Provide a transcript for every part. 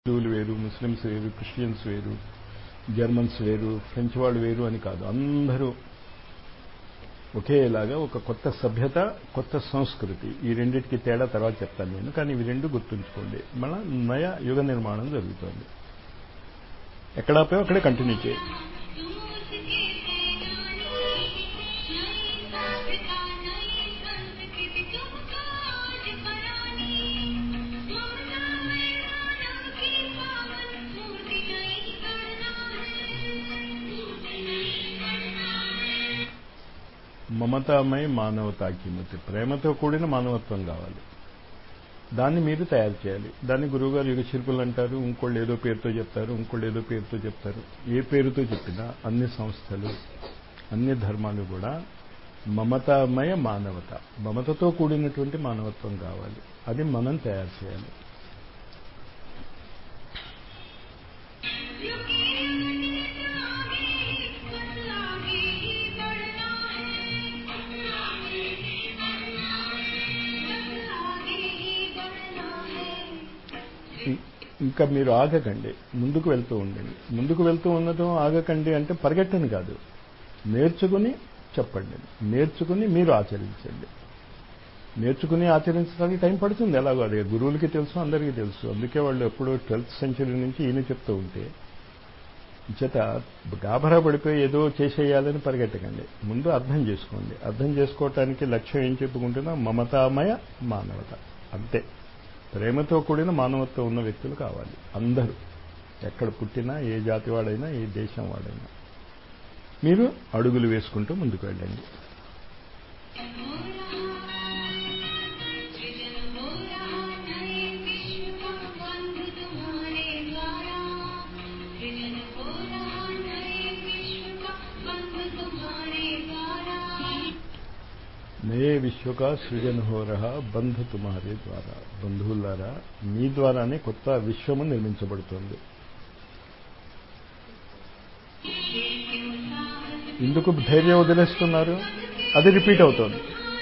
హిందువులు వేరు ముస్లిమ్స్ వేరు క్రిస్టియన్స్ వేరు జర్మన్స్ వేరు ఫ్రెంచ్ వాళ్ళు వేరు అని కాదు అందరూ ఒకేలాగా ఒక కొత్త సభ్యత కొత్త సంస్కృతి ఈ రెండింటికి తేడా తర్వాత చెప్తాను నేను కానీ ఇవి రెండు గుర్తుంచుకోండి మన నయ యుగ నిర్మాణం జరుగుతోంది ఎక్కడ ఆపో అక్కడే కంటిన్యూ చేయండి మమతామయ మానవతాకి మతి ప్రేమతో కూడిన మానవత్వం కావాలి దాన్ని మీరు తయారు చేయాలి దాన్ని గురువుగారు యుగ శిల్పులు అంటారు ఇంకోళ్ళు ఏదో పేరుతో చెప్తారు ఇంకోళ్ళు ఏదో పేరుతో చెప్తారు ఏ పేరుతో చెప్పినా అన్ని సంస్థలు అన్ని ధర్మాలు కూడా మమతామయ మానవత మమతతో కూడినటువంటి మానవత్వం కావాలి అది మనం తయారు చేయాలి ఇంకా మీరు ఆగకండి ముందుకు వెళ్తూ ఉండండి ముందుకు వెళ్తూ ఉండటం ఆగకండి అంటే పరిగెట్టని కాదు నేర్చుకుని చెప్పండి నేర్చుకుని మీరు ఆచరించండి నేర్చుకుని ఆచరించడానికి టైం పడుతుంది ఎలాగో అదే గురువులకి తెలుసు అందరికీ తెలుసు అందుకే వాళ్ళు ఎప్పుడో ట్వెల్త్ సెంచరీ నుంచి ఈయన చెప్తూ ఉంటే చేత గాభరా పడిపోయి ఏదో చేసేయాలని పరిగెట్టకండి ముందు అర్థం చేసుకోండి అర్థం చేసుకోవటానికి లక్ష్యం ఏం చెప్పుకుంటున్నా మమతామయ మానవత అంతే ప్రేమతో కూడిన మానవత్వం ఉన్న వ్యక్తులు కావాలి అందరూ ఎక్కడ పుట్టినా ఏ జాతి వాడైనా ఏ దేశం వాడైనా మీరు అడుగులు వేసుకుంటూ ముందుకు వెళ్ళండి నయే విశ్వక సృజన హో రహా బంధు తుమారే ద్వారా బంధువులారా మీ ద్వారానే కొత్త విశ్వము నిర్మించబడుతోంది ఎందుకు ధైర్యం వదిలేస్తున్నారు అది రిపీట్ అవుతోంది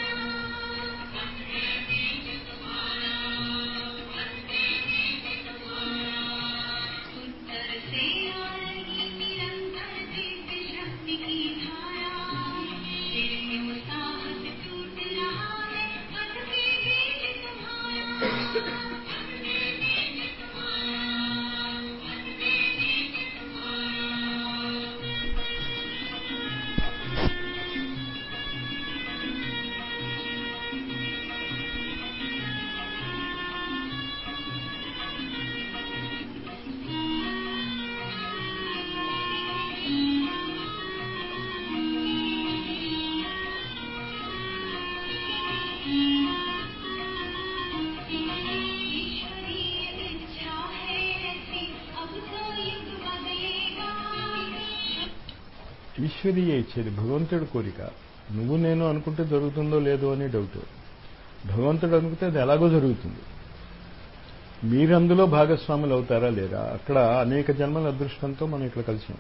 ఈశ్వరీయ ఇచ్చేది భగవంతుడి కోరిక నువ్వు నేను అనుకుంటే జరుగుతుందో లేదో అని డౌట్ భగవంతుడు అనుకుంటే అది ఎలాగో జరుగుతుంది మీరందులో భాగస్వాములు అవుతారా లేరా అక్కడ అనేక జన్మల అదృష్టంతో మనం ఇక్కడ కలిసాం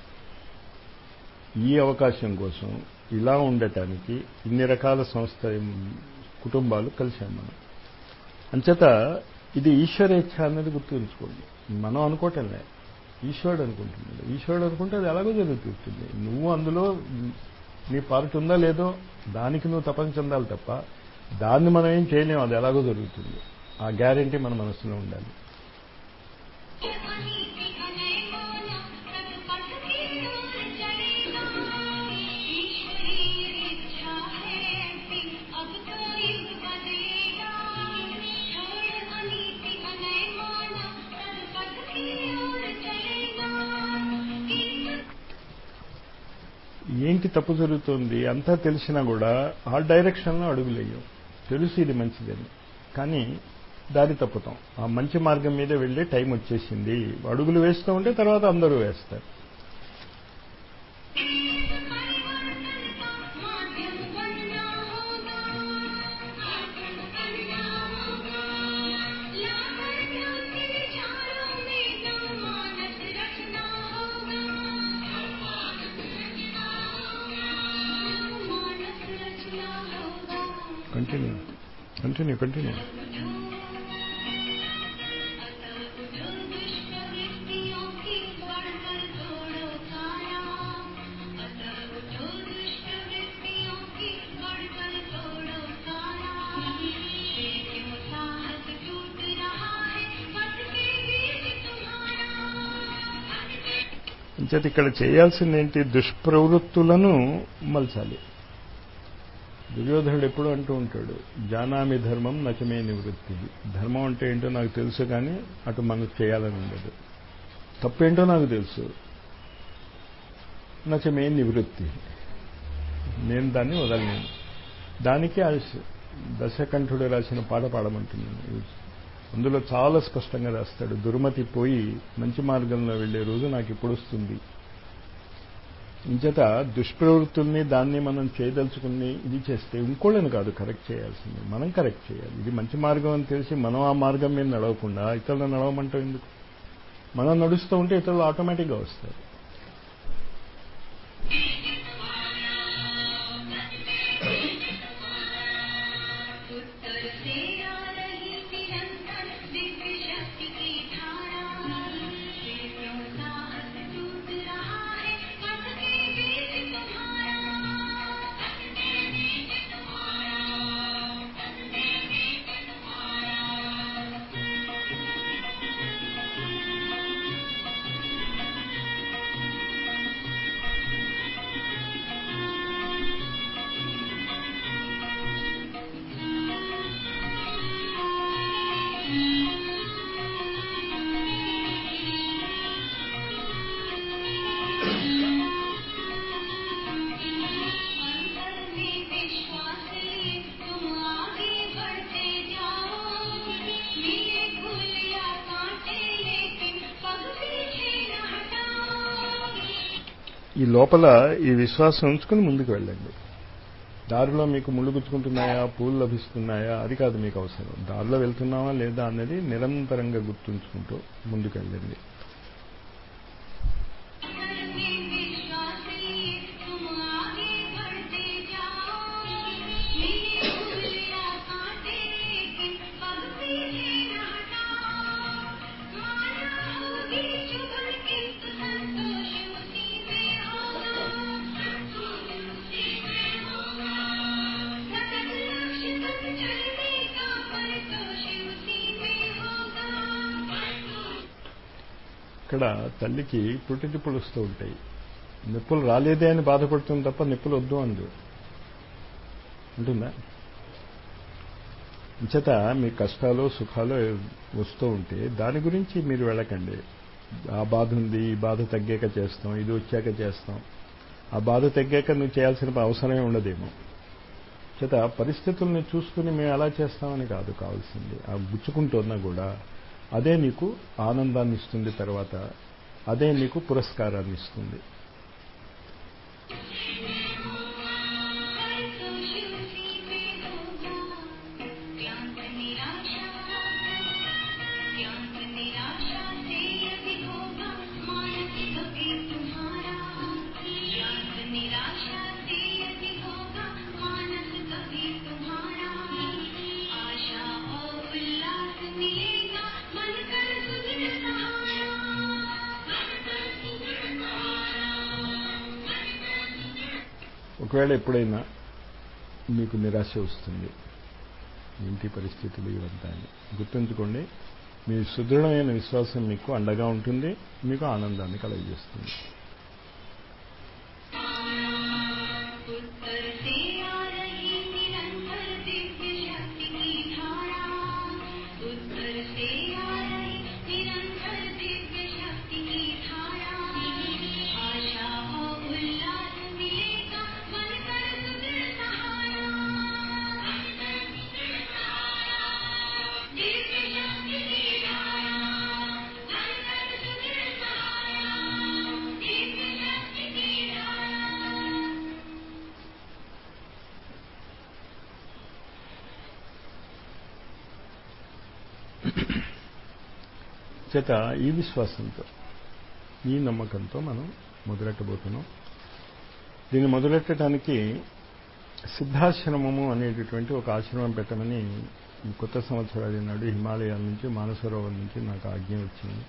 ఈ అవకాశం కోసం ఇలా ఉండటానికి ఇన్ని రకాల సంస్థ కుటుంబాలు కలిసాం మనం అంచేత ఇది ఈశ్వరేచ్ఛ అన్నది గుర్తుంచుకోండి మనం అనుకోవటంలే ఈశ్వరుడు అనుకుంటున్నాడు ఈశ్వరుడు అనుకుంటే అది ఎలాగో జరుగుతుంది నువ్వు అందులో నీ పార్ట్ ఉందా లేదో దానికి నువ్వు తపన చెందాలి తప్ప దాన్ని మనం ఏం చేయలేము అది ఎలాగో జరుగుతుంది ఆ గ్యారంటీ మన మనసులో ఉండాలి ఏంటి తప్పు జరుగుతుంది అంతా తెలిసినా కూడా ఆ డైరెక్షన్లో అడుగులేయం తెలుసు ఇది మంచిదని కానీ దారి తప్పుతాం ఆ మంచి మార్గం మీద వెళ్ళే టైం వచ్చేసింది అడుగులు వేస్తూ ఉంటే తర్వాత అందరూ వేస్తారు కంటిన్యూ కంటిన్యూ కంటిన్యూ ఇంచేత ఇక్కడ చేయాల్సింది ఏంటి దుష్ప్రవృత్తులను మలచాలి దుర్యోధనుడు ఎప్పుడు అంటూ ఉంటాడు జానామి ధర్మం నచమే నివృత్తి ధర్మం అంటే ఏంటో నాకు తెలుసు కానీ అటు మనకు చేయాలని ఉండదు తప్పేంటో నాకు తెలుసు నచమే నివృత్తి నేను దాన్ని వదలలేను దానికి ఆ దశకంఠుడు రాసిన పాట పాడమంటున్నాను అందులో చాలా స్పష్టంగా రాస్తాడు దుర్మతి పోయి మంచి మార్గంలో వెళ్లే రోజు నాకు ఇప్పుడు వస్తుంది ఇంచేత దుష్ప్రవృత్తుల్ని దాన్ని మనం చేయదలుచుకుని ఇది చేస్తే ఇంకోళ్ళని కాదు కరెక్ట్ చేయాల్సింది మనం కరెక్ట్ చేయాలి ఇది మంచి మార్గం అని తెలిసి మనం ఆ మార్గం మీద నడవకుండా ఇతరులను నడవమంటాం ఎందుకు మనం నడుస్తూ ఉంటే ఇతరులు ఆటోమేటిక్గా వస్తారు ఈ లోపల ఈ విశ్వాసం ఉంచుకుని ముందుకు వెళ్ళండి దారిలో మీకు ముళ్ళు గుచ్చుకుంటున్నాయా పూలు లభిస్తున్నాయా అది కాదు మీకు అవసరం దారిలో వెళ్తున్నావా లేదా అనేది నిరంతరంగా గుర్తుంచుకుంటూ ముందుకు వెళ్ళండి ఇక్కడ తల్లికి పుట్టి తిప్పులు వస్తూ ఉంటాయి నొప్పులు రాలేదే అని బాధపడుతుంది తప్ప నొప్పులు వద్దు అందు ఉంటుందా చేత మీ కష్టాలు సుఖాలు వస్తూ ఉంటే దాని గురించి మీరు వెళ్ళకండి ఆ బాధ ఉంది ఈ బాధ తగ్గాక చేస్తాం ఇది వచ్చాక చేస్తాం ఆ బాధ తగ్గాక నువ్వు చేయాల్సిన అవసరమే ఉండదేమో చేత పరిస్థితుల్ని చూసుకుని మేము ఎలా చేస్తామని కాదు కావాల్సింది ఆ గుచ్చుకుంటున్నా కూడా అదే నీకు ఆనందాన్ని ఇస్తుంది తర్వాత అదే నీకు పురస్కారాన్ని ఇస్తుంది ఒకవేళ ఎప్పుడైనా మీకు నిరాశ వస్తుంది ఇంటి పరిస్థితులు ఇవంతా అని గుర్తుంచుకోండి మీ సుదృఢమైన విశ్వాసం మీకు అండగా ఉంటుంది మీకు ఆనందాన్ని కలగజేస్తుంది చేత ఈ విశ్వాసంతో ఈ నమ్మకంతో మనం మొదలెట్టబోతున్నాం దీన్ని మొదలెట్టడానికి సిద్ధాశ్రమము అనేటటువంటి ఒక ఆశ్రమం పెట్టమని ఈ కొత్త సంవత్సరాది నాడు హిమాలయాల నుంచి మానసరోవర్ నుంచి నాకు ఆజ్ఞ వచ్చింది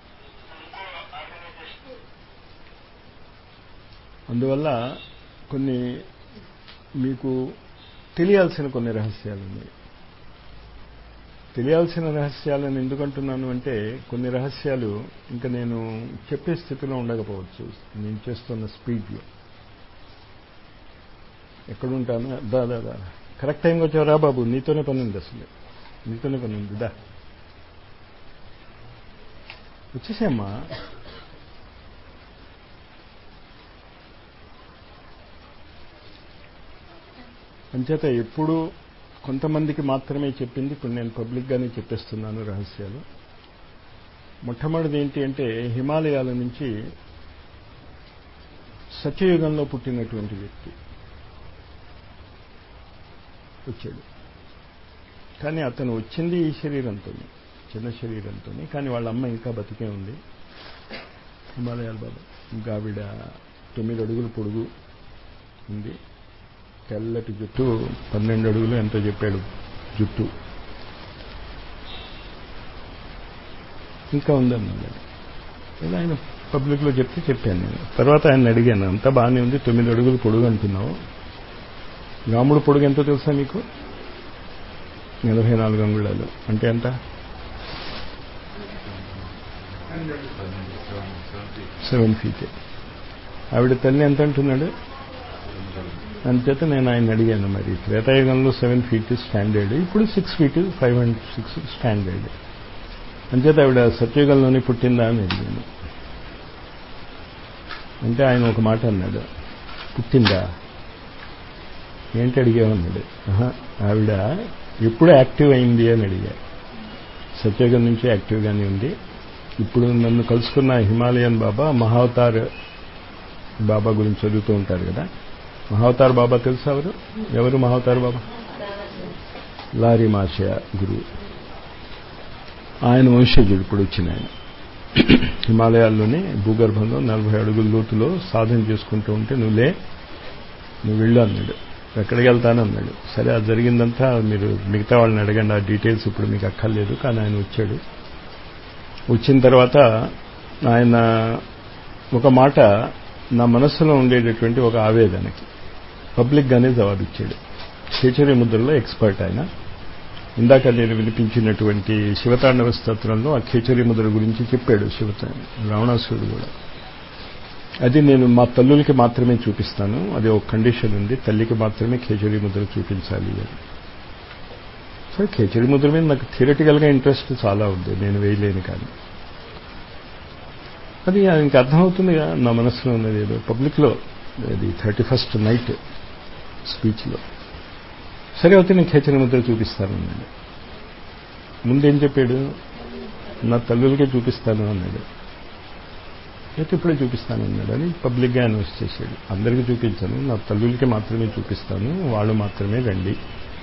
అందువల్ల కొన్ని మీకు తెలియాల్సిన కొన్ని రహస్యాలు ఉన్నాయి తెలియాల్సిన రహస్యాలను ఎందుకంటున్నాను అంటే కొన్ని రహస్యాలు ఇంకా నేను చెప్పే స్థితిలో ఉండకపోవచ్చు నేను చేస్తున్న స్పీడ్లో ఎక్కడుంటాను దా దా దా కరెక్ట్ టైంకి వచ్చావు రా బాబు నీతోనే పని ఉంది అసలు నీతోనే పని ఉంది దా వచ్చేసేమ్మా అంచేత ఎప్పుడు కొంతమందికి మాత్రమే చెప్పింది ఇప్పుడు నేను పబ్లిక్గానే చెప్పేస్తున్నాను రహస్యాలు మొట్టమొదటిది ఏంటి అంటే హిమాలయాల నుంచి సత్యయుగంలో పుట్టినటువంటి వ్యక్తి వచ్చాడు కానీ అతను వచ్చింది ఈ శరీరంతోనే చిన్న శరీరంతోనే కానీ వాళ్ళ అమ్మ ఇంకా బతికే ఉంది హిమాలయాల బాబా ఇంకా ఆవిడ తొమ్మిది అడుగులు పొడుగు ఉంది తెల్లటి జుట్టు పన్నెండు అడుగులు ఎంతో చెప్పాడు జుట్టు ఇంకా ఉందన్నాడు ఇలా ఆయన పబ్లిక్లో చెప్తే చెప్పాను నేను తర్వాత ఆయన అడిగాను అంతా బాగానే ఉంది తొమ్మిది అడుగులు పొడుగు అంటున్నావు రాముడు పొడుగు ఎంతో తెలుసా మీకు నలభై నాలుగు అంగుళాలు అంటే ఎంత సెవెన్ ఫీట్ ఆవిడ తల్లి ఎంత అంటున్నాడు అంచేత నేను ఆయన అడిగాను మరి త్రేతాయుగంలో సెవెన్ ఫీట్ స్టాండర్డ్ ఇప్పుడు six feet five and six standard అంచేత ఆవిడ సత్యుగంలోనే పుట్టిందా అని అడిగాను అంటే ఆయన ఒక మాట అన్నాడు పుట్టిందా ఏంటి అడిగామన్నాడు ఆవిడ ఎప్పుడు యాక్టివ్ అయింది అని అడిగా సత్యయుగం నుంచి యాక్టివ్గానే ఉంది ఇప్పుడు నన్ను కలుసుకున్న హిమాలయన్ బాబా మహావతార్ బాబా గురించి చదువుతూ ఉంటారు కదా మహావతార్ బాబా తెలుసా ఎవరు ఎవరు మహావతార్ బాబా లారీ మాషయ గురువు ఆయన వంశజుడు ఇప్పుడు వచ్చిన ఆయన హిమాలయాల్లోనే భూగర్భంలో నలభై అడుగుల లోతులో సాధన చేసుకుంటూ ఉంటే నువ్వులే నువ్వు వెళ్ళు అన్నాడు ఎక్కడికి వెళ్తానన్నాడు సరే అది జరిగిందంతా మీరు మిగతా వాళ్ళని అడగండి ఆ డీటెయిల్స్ ఇప్పుడు మీకు అక్కర్లేదు కానీ ఆయన వచ్చాడు వచ్చిన తర్వాత ఆయన ఒక మాట నా మనస్సులో ఉండేటటువంటి ఒక ఆవేదనకి పబ్లిక్గానే జవాబిచ్చాడు కేచరి ముద్రలో ఎక్స్పర్ట్ ఆయన ఇందాక నేను వినిపించినటువంటి శివతాండవ స్తోత్రంలో ఆ ఖేచరి ముద్ర గురించి చెప్పాడు శివత రావణాసురుడు కూడా అది నేను మా తల్లులకి మాత్రమే చూపిస్తాను అది ఒక కండిషన్ ఉంది తల్లికి మాత్రమే ఖేచరి ముద్ర చూపించాలి అని సరే ఖేచరి ముద్ర మీద నాకు థియరటికల్గా ఇంట్రెస్ట్ చాలా ఉంది నేను వేయలేను కానీ అది ఆయనకి అర్థమవుతుంది నా మనసులో ఉన్నది ఏదో పబ్లిక్లో అది థర్టీ ఫస్ట్ నైట్ స్పీచ్లో సరే అయితే నేను ఖేచరి ముద్ర చూపిస్తాను అన్నాడు ముందేం చెప్పాడు నా తల్లులకే చూపిస్తాను అన్నాడు అయితే ఇప్పుడే చూపిస్తాను అన్నాడు అని పబ్లిక్గా అనౌన్స్ చేశాడు అందరికీ చూపించను నా తల్లులకి మాత్రమే చూపిస్తాను వాళ్ళు మాత్రమే రండి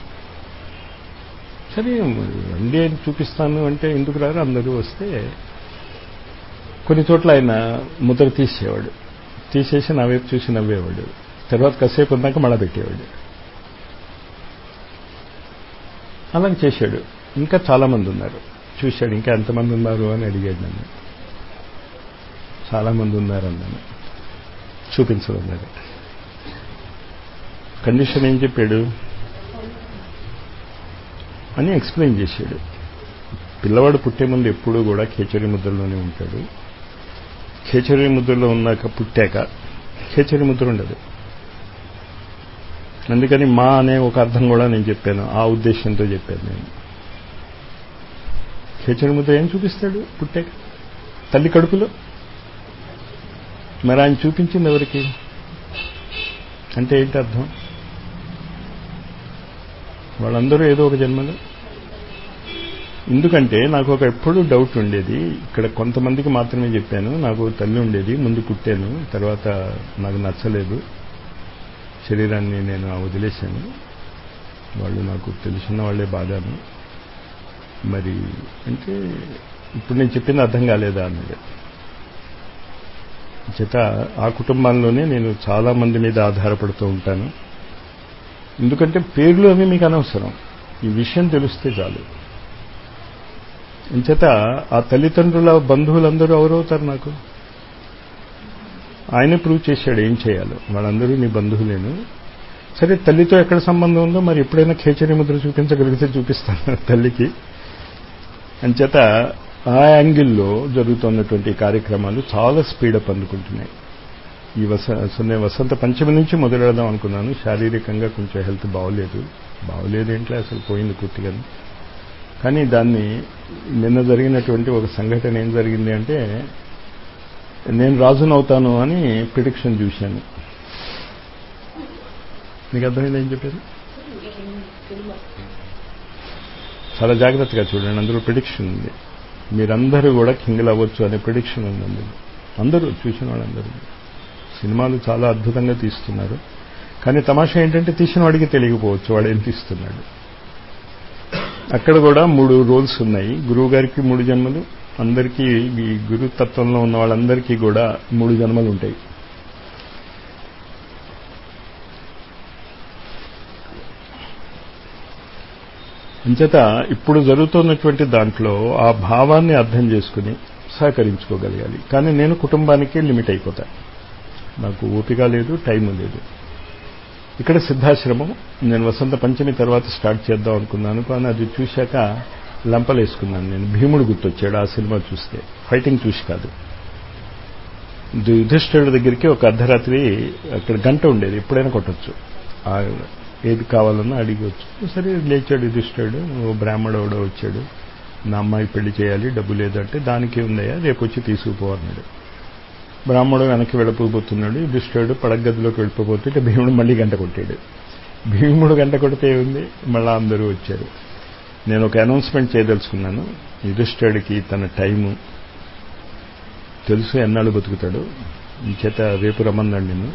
సరే రండి అని చూపిస్తాను అంటే ఎందుకు రారు అందరూ వస్తే కొన్ని చోట్ల ఆయన ముద్ర తీసేవాడు తీసేసి నా వైపు చూసి నవ్వేవాడు తర్వాత కాసేపు ఉన్నాక మళ్ళా పెట్టేవాడు అలాగే చేశాడు ఇంకా చాలామంది ఉన్నారు చూశాడు ఇంకా ఎంతమంది ఉన్నారు అని అడిగాడు నన్ను చాలామంది ఉన్నారన్నాను చూపించమన్నాడు కండిషన్ ఏం చెప్పాడు అని ఎక్స్ప్లెయిన్ చేశాడు పిల్లవాడు పుట్టే ముందు ఎప్పుడూ కూడా ఖేచరి ముద్రలోనే ఉంటాడు ఖేచరి ముద్రలో ఉన్నాక పుట్టాక ఖేచరి ముద్ర ఉండదు అందుకని మా అనే ఒక అర్థం కూడా నేను చెప్పాను ఆ ఉద్దేశంతో చెప్పాను నేను ఖేచరి ముద్ర ఏం చూపిస్తాడు పుట్టాక తల్లి కడుపులో మరి ఆయన చూపించింది ఎవరికి అంటే ఏంటి అర్థం వాళ్ళందరూ ఏదో ఒక జన్మలో ఎందుకంటే నాకు ఒక ఎప్పుడు డౌట్ ఉండేది ఇక్కడ కొంతమందికి మాత్రమే చెప్పాను నాకు తల్లి ఉండేది ముందు పుట్టాను తర్వాత నాకు నచ్చలేదు శరీరాన్ని నేను వదిలేశాను వాళ్ళు నాకు తెలిసిన వాళ్ళే బాధాను మరి అంటే ఇప్పుడు నేను చెప్పింది అర్థం కాలేదా అన్నది చేత ఆ కుటుంబాల్లోనే నేను చాలా మంది మీద ఆధారపడుతూ ఉంటాను ఎందుకంటే పేర్లు అవి మీకు అనవసరం ఈ విషయం తెలిస్తే చాలు ఇంచేత ఆ తల్లిదండ్రుల బంధువులందరూ ఎవరవుతారు నాకు ఆయనే ప్రూవ్ చేశాడు ఏం చేయాలో వాళ్ళందరూ నీ బంధువులేను సరే తల్లితో ఎక్కడ సంబంధం ఉందో మరి ఎప్పుడైనా ఖేచరి ముద్ర చూపించగలిగితే చూపిస్తాను తల్లికి అంచేత ఆ యాంగిల్లో జరుగుతున్నటువంటి కార్యక్రమాలు చాలా స్పీడప్ అందుకుంటున్నాయి ఈ వస నేను వసంత పంచమి నుంచి మొదలెడదాం అనుకున్నాను శారీరకంగా కొంచెం హెల్త్ బాగోలేదు బాగోలేదు ఏంట్లో అసలు పోయింది పూర్తిగా కానీ దాన్ని నిన్న జరిగినటువంటి ఒక సంఘటన ఏం జరిగింది అంటే నేను రాజునవుతాను అని ప్రిడిక్షన్ చూశాను నీకు అర్థమైంది ఏం చెప్పారు చాలా జాగ్రత్తగా చూడండి అందులో ప్రిడిక్షన్ ఉంది మీరందరూ కూడా కింగ్లు అవ్వచ్చు అనే ప్రిడిక్షన్ ఉంది అందులో అందరూ చూసిన వాళ్ళందరూ సినిమాలు చాలా అద్భుతంగా తీస్తున్నారు కానీ తమాషా ఏంటంటే తీసిన వాడికి తెలియకపోవచ్చు వాడు ఏం తీస్తున్నాడు అక్కడ కూడా మూడు రోల్స్ ఉన్నాయి గురువు గారికి మూడు జన్మలు అందరికీ ఈ గురు తత్వంలో ఉన్న వాళ్ళందరికీ కూడా మూడు జన్మలు ఉంటాయి అంచేత ఇప్పుడు జరుగుతున్నటువంటి దాంట్లో ఆ భావాన్ని అర్థం చేసుకుని సహకరించుకోగలగాలి కానీ నేను కుటుంబానికి లిమిట్ అయిపోతా నాకు ఓపిక లేదు టైం లేదు ఇక్కడ సిద్ధాశ్రమం నేను వసంత పంచమి తర్వాత స్టార్ట్ చేద్దాం అనుకున్నాను కానీ అది చూశాక లంపలేసుకున్నాను నేను భీముడు గుర్తొచ్చాడు ఆ సినిమా చూస్తే ఫైటింగ్ చూసి కాదు యుధిష్ఠుడి దగ్గరికి ఒక అర్ధరాత్రి అక్కడ గంట ఉండేది ఎప్పుడైనా కొట్టచ్చు ఏది కావాలన్నా అడిగవచ్చు సరే లేచాడు యుధిష్ఠుడు ఓ బ్రాహ్మడోడో వచ్చాడు నా అమ్మాయి పెళ్లి చేయాలి డబ్బు లేదంటే దానికి ఉందయ్యా రేపు వచ్చి తీసుకుపో అన్నాడు బ్రాహ్మడు వెనక్కి వెళ్ళిపోతున్నాడు యుధిష్ఠుడు పడగదిలోకి వెళ్ళిపోతుంటే భీముడు మళ్ళీ గంట కొట్టాడు భీముడు గంట కొడితే ఉంది మళ్ళా అందరూ వచ్చారు నేను ఒక అనౌన్స్మెంట్ చేయదలుచుకున్నాను యుధిష్ఠుడికి తన టైము తెలుసు ఎన్నాళ్ళు బతుకుతాడు ఈ చేత రేపు రమ్మన్నాడు నేను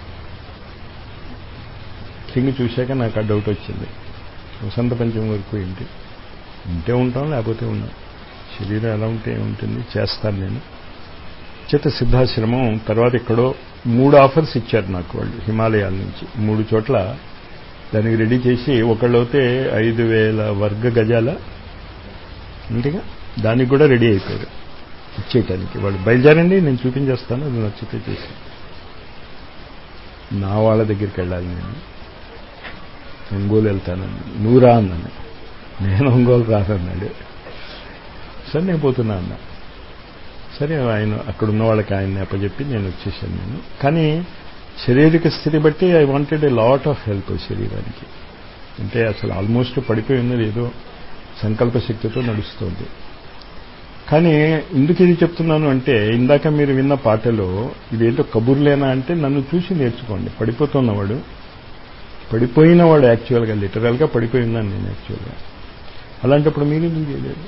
కింగ్ చూశాక నాకు ఆ డౌట్ వచ్చింది వసంత పంచమి వరకు ఏంటి ఉంటే ఉంటాం లేకపోతే ఉన్నాం శరీరం ఎలా ఉంటే ఉంటుంది చేస్తాను నేను చేత సిద్ధాశ్రమం తర్వాత ఎక్కడో మూడు ఆఫర్స్ ఇచ్చారు నాకు వాళ్ళు హిమాలయాల నుంచి మూడు చోట్ల దానికి రెడీ చేసి ఒకళ్ళైతే ఐదు వేల వర్గ గజాల అంతేగా దానికి కూడా రెడీ అయిపోయారు ఇచ్చేయటానికి వాళ్ళు బయలుదేరండి నేను చూపించేస్తాను అది నచ్చితే చేసి నా వాళ్ళ దగ్గరికి వెళ్ళాలి నేను ఒంగోలు వెళ్తానని నువ్వు రా అన్నాను నేను ఒంగోలు రానన్నాడు సరే నేను పోతున్నా అన్నా సరే ఆయన అక్కడ ఉన్న వాళ్ళకి ఆయన అప్పచెప్పి నేను వచ్చేసాను నేను కానీ శారీరక స్థితి బట్టి I wanted a lot of help శరీరానికి అంటే అసలు ఆల్మోస్ట్ పడిపోయి ఉన్నది ఏదో సంకల్ప శక్తితో నడుస్తుంది కానీ ఎందుకు ఇది చెప్తున్నాను అంటే ఇందాక మీరు విన్న పాటలో ఇదేంటో కబుర్లేనా అంటే నన్ను చూసి నేర్చుకోండి పడిపోతున్నవాడు పడిపోయినవాడు యాక్చువల్గా లిటరల్గా పడిపోయి ఉన్నాను నేను యాక్చువల్గా అలాంటప్పుడు మీరు ఎందుకు చేయలేదు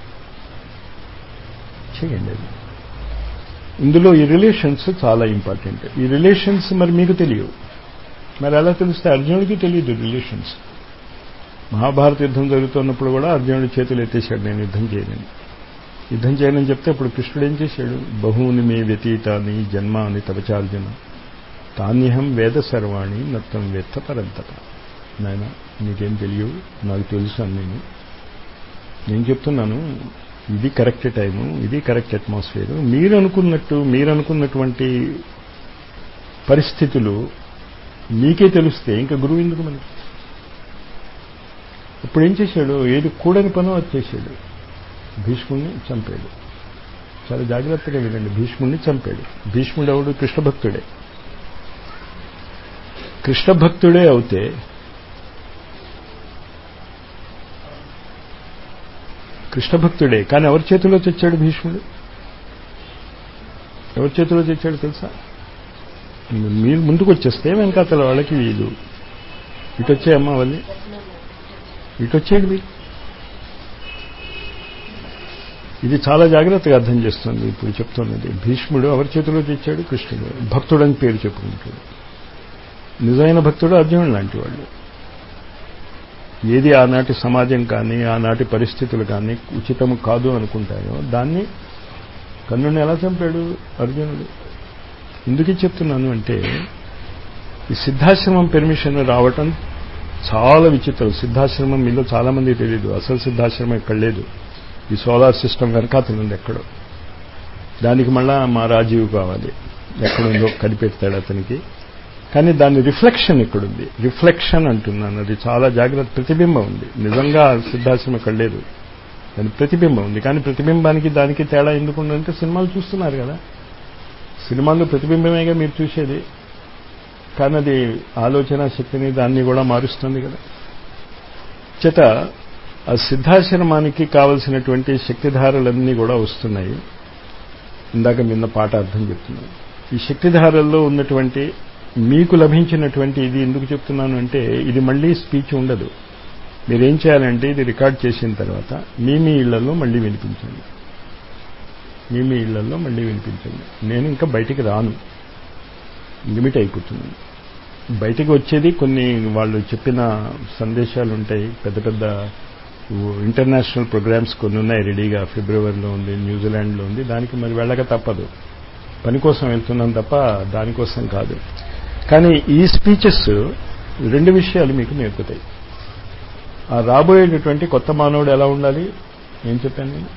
చేయండి అది ఇందులో ఈ రిలేషన్స్ చాలా ఇంపార్టెంట్ ఈ రిలేషన్స్ మరి మీకు తెలియవు మరి ఎలా తెలిస్తే అర్జునుడికి తెలియదు రిలేషన్స్ మహాభారత యుద్ధం జరుగుతున్నప్పుడు కూడా అర్జునుడి చేతులు ఎత్తేసాడు నేను యుద్ధం చేయలేను యుద్ధం చేయనని చెప్తే ఇప్పుడు కృష్ణుడు ఏం చేశాడు బహుని మే వ్యతీతాని జన్మ అని తపచార్జున తాన్యహం వేద సర్వాణి నత్తం వెత్త పరంతట నాయన నీకేం తెలియవు నాకు తెలుసు అని నేను నేను చెప్తున్నాను ఇది కరెక్ట్ టైము ఇది కరెక్ట్ అట్మాస్ఫియర్ మీరు అనుకున్నట్టు మీరు అనుకున్నటువంటి పరిస్థితులు మీకే తెలిస్తే ఇంకా గురువు ఎందుకు మనకి ఇప్పుడు ఏం చేశాడు ఏది కూడని పనో అది చేశాడు భీష్ముడిని చంపాడు చాలా జాగ్రత్తగా వినండి భీష్ముడిని చంపాడు భీష్ముడు ఎవడు కృష్ణ భక్తుడే కృష్ణ భక్తుడే అవుతే కృష్ణ భక్తుడే కానీ ఎవరి చేతిలో తెచ్చాడు భీష్ముడు ఎవరి చేతిలో తెచ్చాడు తెలుసా మీరు ముందుకు వచ్చేస్తే వెనకాతల వాళ్ళకి వీలు ఇటు వచ్చాయమ్మా వాళ్ళని ఇటు వచ్చేది మీరు ఇది చాలా జాగ్రత్తగా అర్థం చేస్తుంది ఇప్పుడు చెప్తున్నది భీష్ముడు ఎవరి చేతిలో తెచ్చాడు కృష్ణుడు భక్తుడు అని పేరు చెప్పుకుంటాడు నిజమైన భక్తుడు అర్జునుడు లాంటి వాళ్ళు ఏది ఆనాటి సమాజం కానీ ఆనాటి పరిస్థితులు కానీ ఉచితము కాదు అనుకుంటాయో దాన్ని కన్నుని ఎలా చంపాడు అర్జునుడు ఎందుకు చెప్తున్నాను అంటే ఈ సిద్ధాశ్రమం పెర్మిషన్ రావటం చాలా విచిత్రం సిద్ధాశ్రమం మీలో చాలా మంది తెలియదు అసలు సిద్ధాశ్రమం ఇక్కడ లేదు ఈ సోలార్ సిస్టమ్ వెనకాతలుంది ఎక్కడో దానికి మళ్ళా మా రాజీవ్ కావాలి ఎక్కడుందో కనిపెడతాడు అతనికి కానీ దాని రిఫ్లెక్షన్ ఇక్కడుంది రిఫ్లెక్షన్ అంటున్నాను అది చాలా జాగ్రత్త ప్రతిబింబం ఉంది నిజంగా సిద్ధాశ్రమం ఇక్కడ లేదు దాని ప్రతిబింబం ఉంది కానీ ప్రతిబింబానికి దానికి తేడా ఎందుకు ఉందంటే సినిమాలు చూస్తున్నారు కదా సినిమాల్లో ప్రతిబింబమేగా మీరు చూసేది కానీ అది ఆలోచన శక్తిని దాన్ని కూడా మారుస్తుంది కదా చేత ఆ సిద్ధాశ్రమానికి కావలసినటువంటి శక్తిధారలన్నీ కూడా వస్తున్నాయి ఇందాక నిన్న పాట అర్థం చెప్తున్నాను ఈ శక్తిధారల్లో ఉన్నటువంటి మీకు లభించినటువంటి ఇది ఎందుకు చెప్తున్నాను అంటే ఇది మళ్ళీ స్పీచ్ ఉండదు మీరేం చేయాలంటే ఇది రికార్డ్ చేసిన తర్వాత మీ మీ ఇళ్లలో మళ్ళీ వినిపించండి మీ మీ ఇళ్లలో మళ్ళీ వినిపించండి నేను ఇంకా బయటికి రాను లిమిట్ అయిపోతున్నాను బయటికి వచ్చేది కొన్ని వాళ్ళు చెప్పిన సందేశాలు ఉంటాయి పెద్ద పెద్ద ఇంటర్నేషనల్ ప్రోగ్రామ్స్ కొన్ని ఉన్నాయి రెడీగా ఫిబ్రవరిలో ఉంది న్యూజిలాండ్లో ఉంది దానికి మరి వెళ్ళక తప్పదు పని కోసం వెళ్తున్నాం తప్ప దానికోసం కాదు కానీ ఈ స్పీచెస్ రెండు విషయాలు మీకు నేర్పుతాయి ఆ రాబోయేటటువంటి కొత్త మానవుడు ఎలా ఉండాలి ఏం చెప్పాను నేను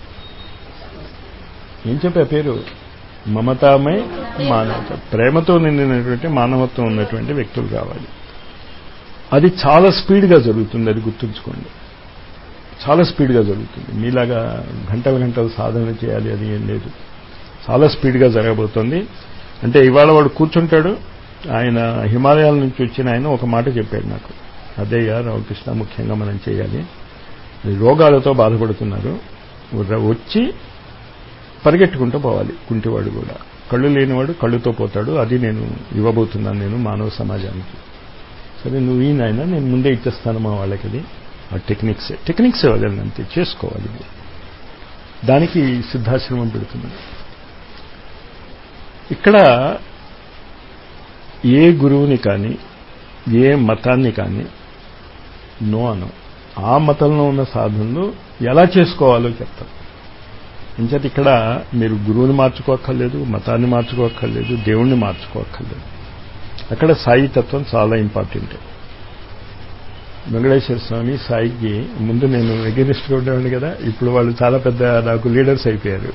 ఏం చెప్పా పేరు మమతామై మానవత ప్రేమతో నిండినటువంటి మానవత్వం ఉన్నటువంటి వ్యక్తులు కావాలి అది చాలా స్పీడ్గా జరుగుతుంది అది గుర్తుంచుకోండి చాలా స్పీడ్గా జరుగుతుంది మీలాగా గంటల గంటలు సాధన చేయాలి అది ఏం లేదు చాలా స్పీడ్గా జరగబోతోంది అంటే ఇవాళ వాడు కూర్చుంటాడు ఆయన హిమాలయాల నుంచి వచ్చిన ఆయన ఒక మాట చెప్పాడు నాకు అదేయ్యా రామకృష్ణ ముఖ్యంగా మనం చేయాలి రోగాలతో బాధపడుతున్నారు వచ్చి పరిగెట్టుకుంటూ పోవాలి కుంటివాడు కూడా కళ్ళు లేనివాడు కళ్ళుతో పోతాడు అది నేను ఇవ్వబోతున్నాను నేను మానవ సమాజానికి సరే నువ్వు ఈ నాయన నేను ముందే ఇచ్చేస్తాను మా వాళ్ళకి అది ఆ టెక్నిక్స్ టెక్నిక్స్ ఇవ్వగలను అంతే చేసుకోవాలి దానికి సిద్ధాశ్రమం పెడుతున్నాను ఇక్కడ ఏ గురువుని కానీ ఏ మతాన్ని కానీ నో అను ఆ మతంలో ఉన్న సాధనలు ఎలా చేసుకోవాలో చెప్తాం ఇంచేత ఇక్కడ మీరు గురువుని మార్చుకోక్కర్లేదు మతాన్ని మార్చుకోక్కర్లేదు దేవుణ్ణి మార్చుకోక్కర్లేదు అక్కడ సాయి తత్వం చాలా ఇంపార్టెంట్ వెంకటేశ్వర స్వామి సాయికి ముందు నేను ఎగనిస్ట్గా ఉండేవాడిని కదా ఇప్పుడు వాళ్ళు చాలా పెద్ద నాకు లీడర్స్ అయిపోయారు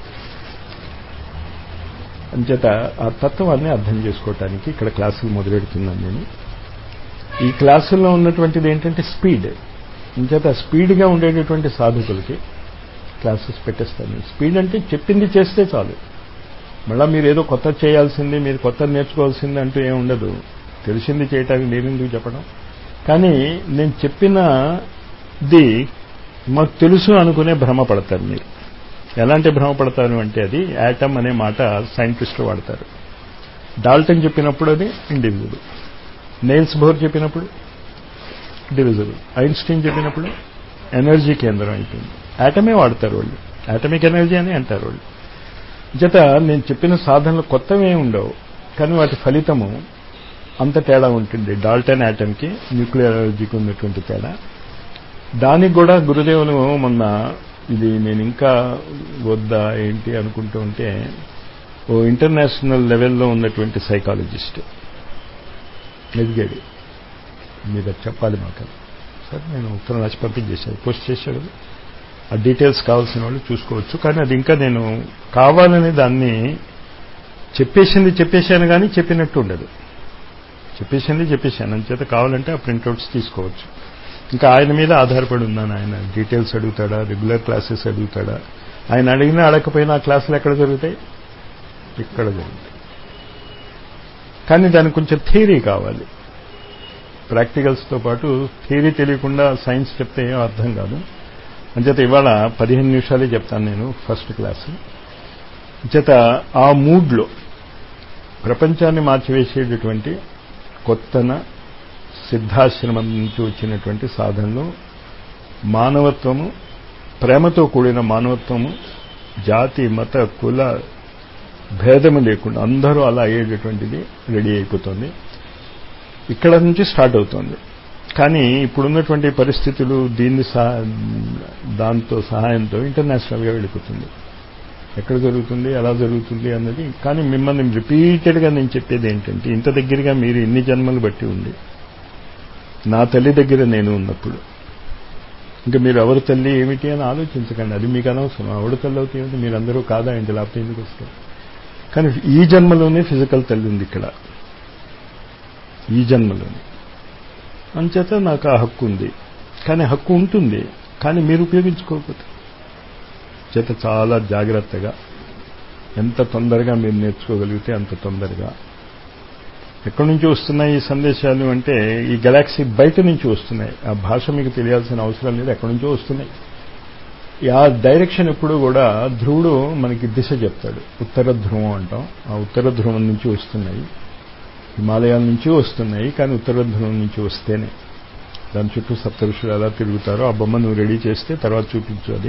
అంచేత ఆ తత్వాన్ని అర్థం చేసుకోవటానికి ఇక్కడ క్లాసులు మొదలెడుతున్నాను నేను ఈ క్లాసుల్లో ఉన్నటువంటిది ఏంటంటే స్పీడ్ ఇంచేత స్పీడ్గా ఉండేటటువంటి సాధకులకి క్లాసెస్ పెట్టేస్తాను స్పీడ్ అంటే చెప్పింది చేస్తే చాలు మళ్ళీ మీరు ఏదో కొత్త చేయాల్సింది మీరు కొత్త నేర్చుకోవాల్సింది అంటూ ఏమి ఉండదు తెలిసింది చేయటానికి నేను ఎందుకు చెప్పడం కానీ నేను చెప్పినది మాకు తెలుసు అనుకునే భ్రమ పడతారు మీరు ఎలాంటి భ్రమ పడతారు అంటే అది యాటమ్ అనే మాట సైంటిస్టులు వాడతారు డాల్టన్ చెప్పినప్పుడు అది ఇండివిజువల్ నెయిల్స్ బోర్ చెప్పినప్పుడు డివిజువల్ ఐన్స్టీన్ చెప్పినప్పుడు ఎనర్జీ కేంద్రం అయిపోయింది యాటమే వాడతారు వాళ్ళు యాటమిక్ ఎనర్జీ అని అంటారు వాళ్ళు జత నేను చెప్పిన సాధనలు కొత్తవే ఉండవు కానీ వాటి ఫలితము అంత తేడా ఉంటుంది డాల్టన్ యాటమ్కి న్యూక్లియర్ ఎనర్జీకి ఉన్నటువంటి తేడా దానికి కూడా గురుదేవులు మొన్న ఇది నేను ఇంకా వద్దా ఏంటి అనుకుంటూ ఉంటే ఓ ఇంటర్నేషనల్ లెవెల్లో ఉన్నటువంటి సైకాలజిస్ట్ ఎదిగాడు మీద చెప్పాలి మాకు సరే నేను ఉత్తరం రాసి పంపించేశాను పోస్ట్ చేశాడు ఆ డీటెయిల్స్ కావాల్సిన వాళ్ళు చూసుకోవచ్చు కానీ అది ఇంకా నేను కావాలని దాన్ని చెప్పేసింది చెప్పేశాను కానీ చెప్పినట్టు ఉండదు చెప్పేసింది చెప్పేశాను అంచేత కావాలంటే ఆ ప్రింట్అవుట్స్ తీసుకోవచ్చు ఇంకా ఆయన మీద ఆధారపడి ఉన్నాను ఆయన డీటెయిల్స్ అడుగుతాడా రెగ్యులర్ క్లాసెస్ అడుగుతాడా ఆయన అడిగినా అడగకపోయినా ఆ క్లాసులు ఎక్కడ జరుగుతాయి ఇక్కడ జరుగుతాయి కానీ దానికి కొంచెం థియరీ కావాలి ప్రాక్టికల్స్తో పాటు థియరీ తెలియకుండా సైన్స్ చెప్తే ఏం అర్థం కాదు అంచేత ఇవాళ పదిహేను నిమిషాలే చెప్తాను నేను ఫస్ట్ క్లాస్ చేత ఆ మూడ్లో ప్రపంచాన్ని మార్చివేసేటటువంటి కొత్తన సిద్ధాశ్రమం నుంచి వచ్చినటువంటి సాధనలు మానవత్వము ప్రేమతో కూడిన మానవత్వము జాతి మత కుల భేదము లేకుండా అందరూ అలా అయ్యేటటువంటిది రెడీ అయిపోతుంది ఇక్కడ నుంచి స్టార్ట్ అవుతుంది కానీ ఇప్పుడున్నటువంటి పరిస్థితులు దీన్ని దాంతో సహాయంతో ఇంటర్నేషనల్గా వెళ్ళిపోతుంది ఎక్కడ జరుగుతుంది ఎలా జరుగుతుంది అన్నది కానీ మిమ్మల్ని రిపీటెడ్గా నేను చెప్పేది ఏంటంటే ఇంత దగ్గరగా మీరు ఇన్ని జన్మలు బట్టి ఉంది నా తల్లి దగ్గర నేను ఉన్నప్పుడు ఇంకా మీరు ఎవరి తల్లి ఏమిటి అని ఆలోచించకండి అది మీకు అనవసరం ఎవరి తల్లి అవుతుంది మీరందరూ కాదా ఏంటి లేకపోతే ఎందుకు వస్తారు కానీ ఈ జన్మలోనే ఫిజికల్ తల్లి ఉంది ఇక్కడ ఈ జన్మలోనే అంచేత నాకు ఆ హక్కు ఉంది కానీ హక్కు ఉంటుంది కానీ మీరు ఉపయోగించుకోకపోతే చేత చాలా జాగ్రత్తగా ఎంత తొందరగా మీరు నేర్చుకోగలిగితే అంత తొందరగా ఎక్కడి నుంచి వస్తున్నాయి ఈ సందేశాలు అంటే ఈ గెలాక్సీ బయట నుంచి వస్తున్నాయి ఆ భాష మీకు తెలియాల్సిన అవసరం లేదు ఎక్కడి నుంచో వస్తున్నాయి ఆ డైరెక్షన్ ఎప్పుడు కూడా ధ్రువుడు మనకి దిశ చెప్తాడు ఉత్తర ధ్రువం అంటాం ఆ ఉత్తర ధ్రువం నుంచి వస్తున్నాయి హిమాలయాల నుంచి వస్తున్నాయి కానీ ఉత్తర ధ్రువం నుంచి వస్తేనే దాని చుట్టూ సప్తఋషులు ఎలా తిరుగుతారో ఆ బొమ్మ నువ్వు రెడీ చేస్తే తర్వాత చూపించు అది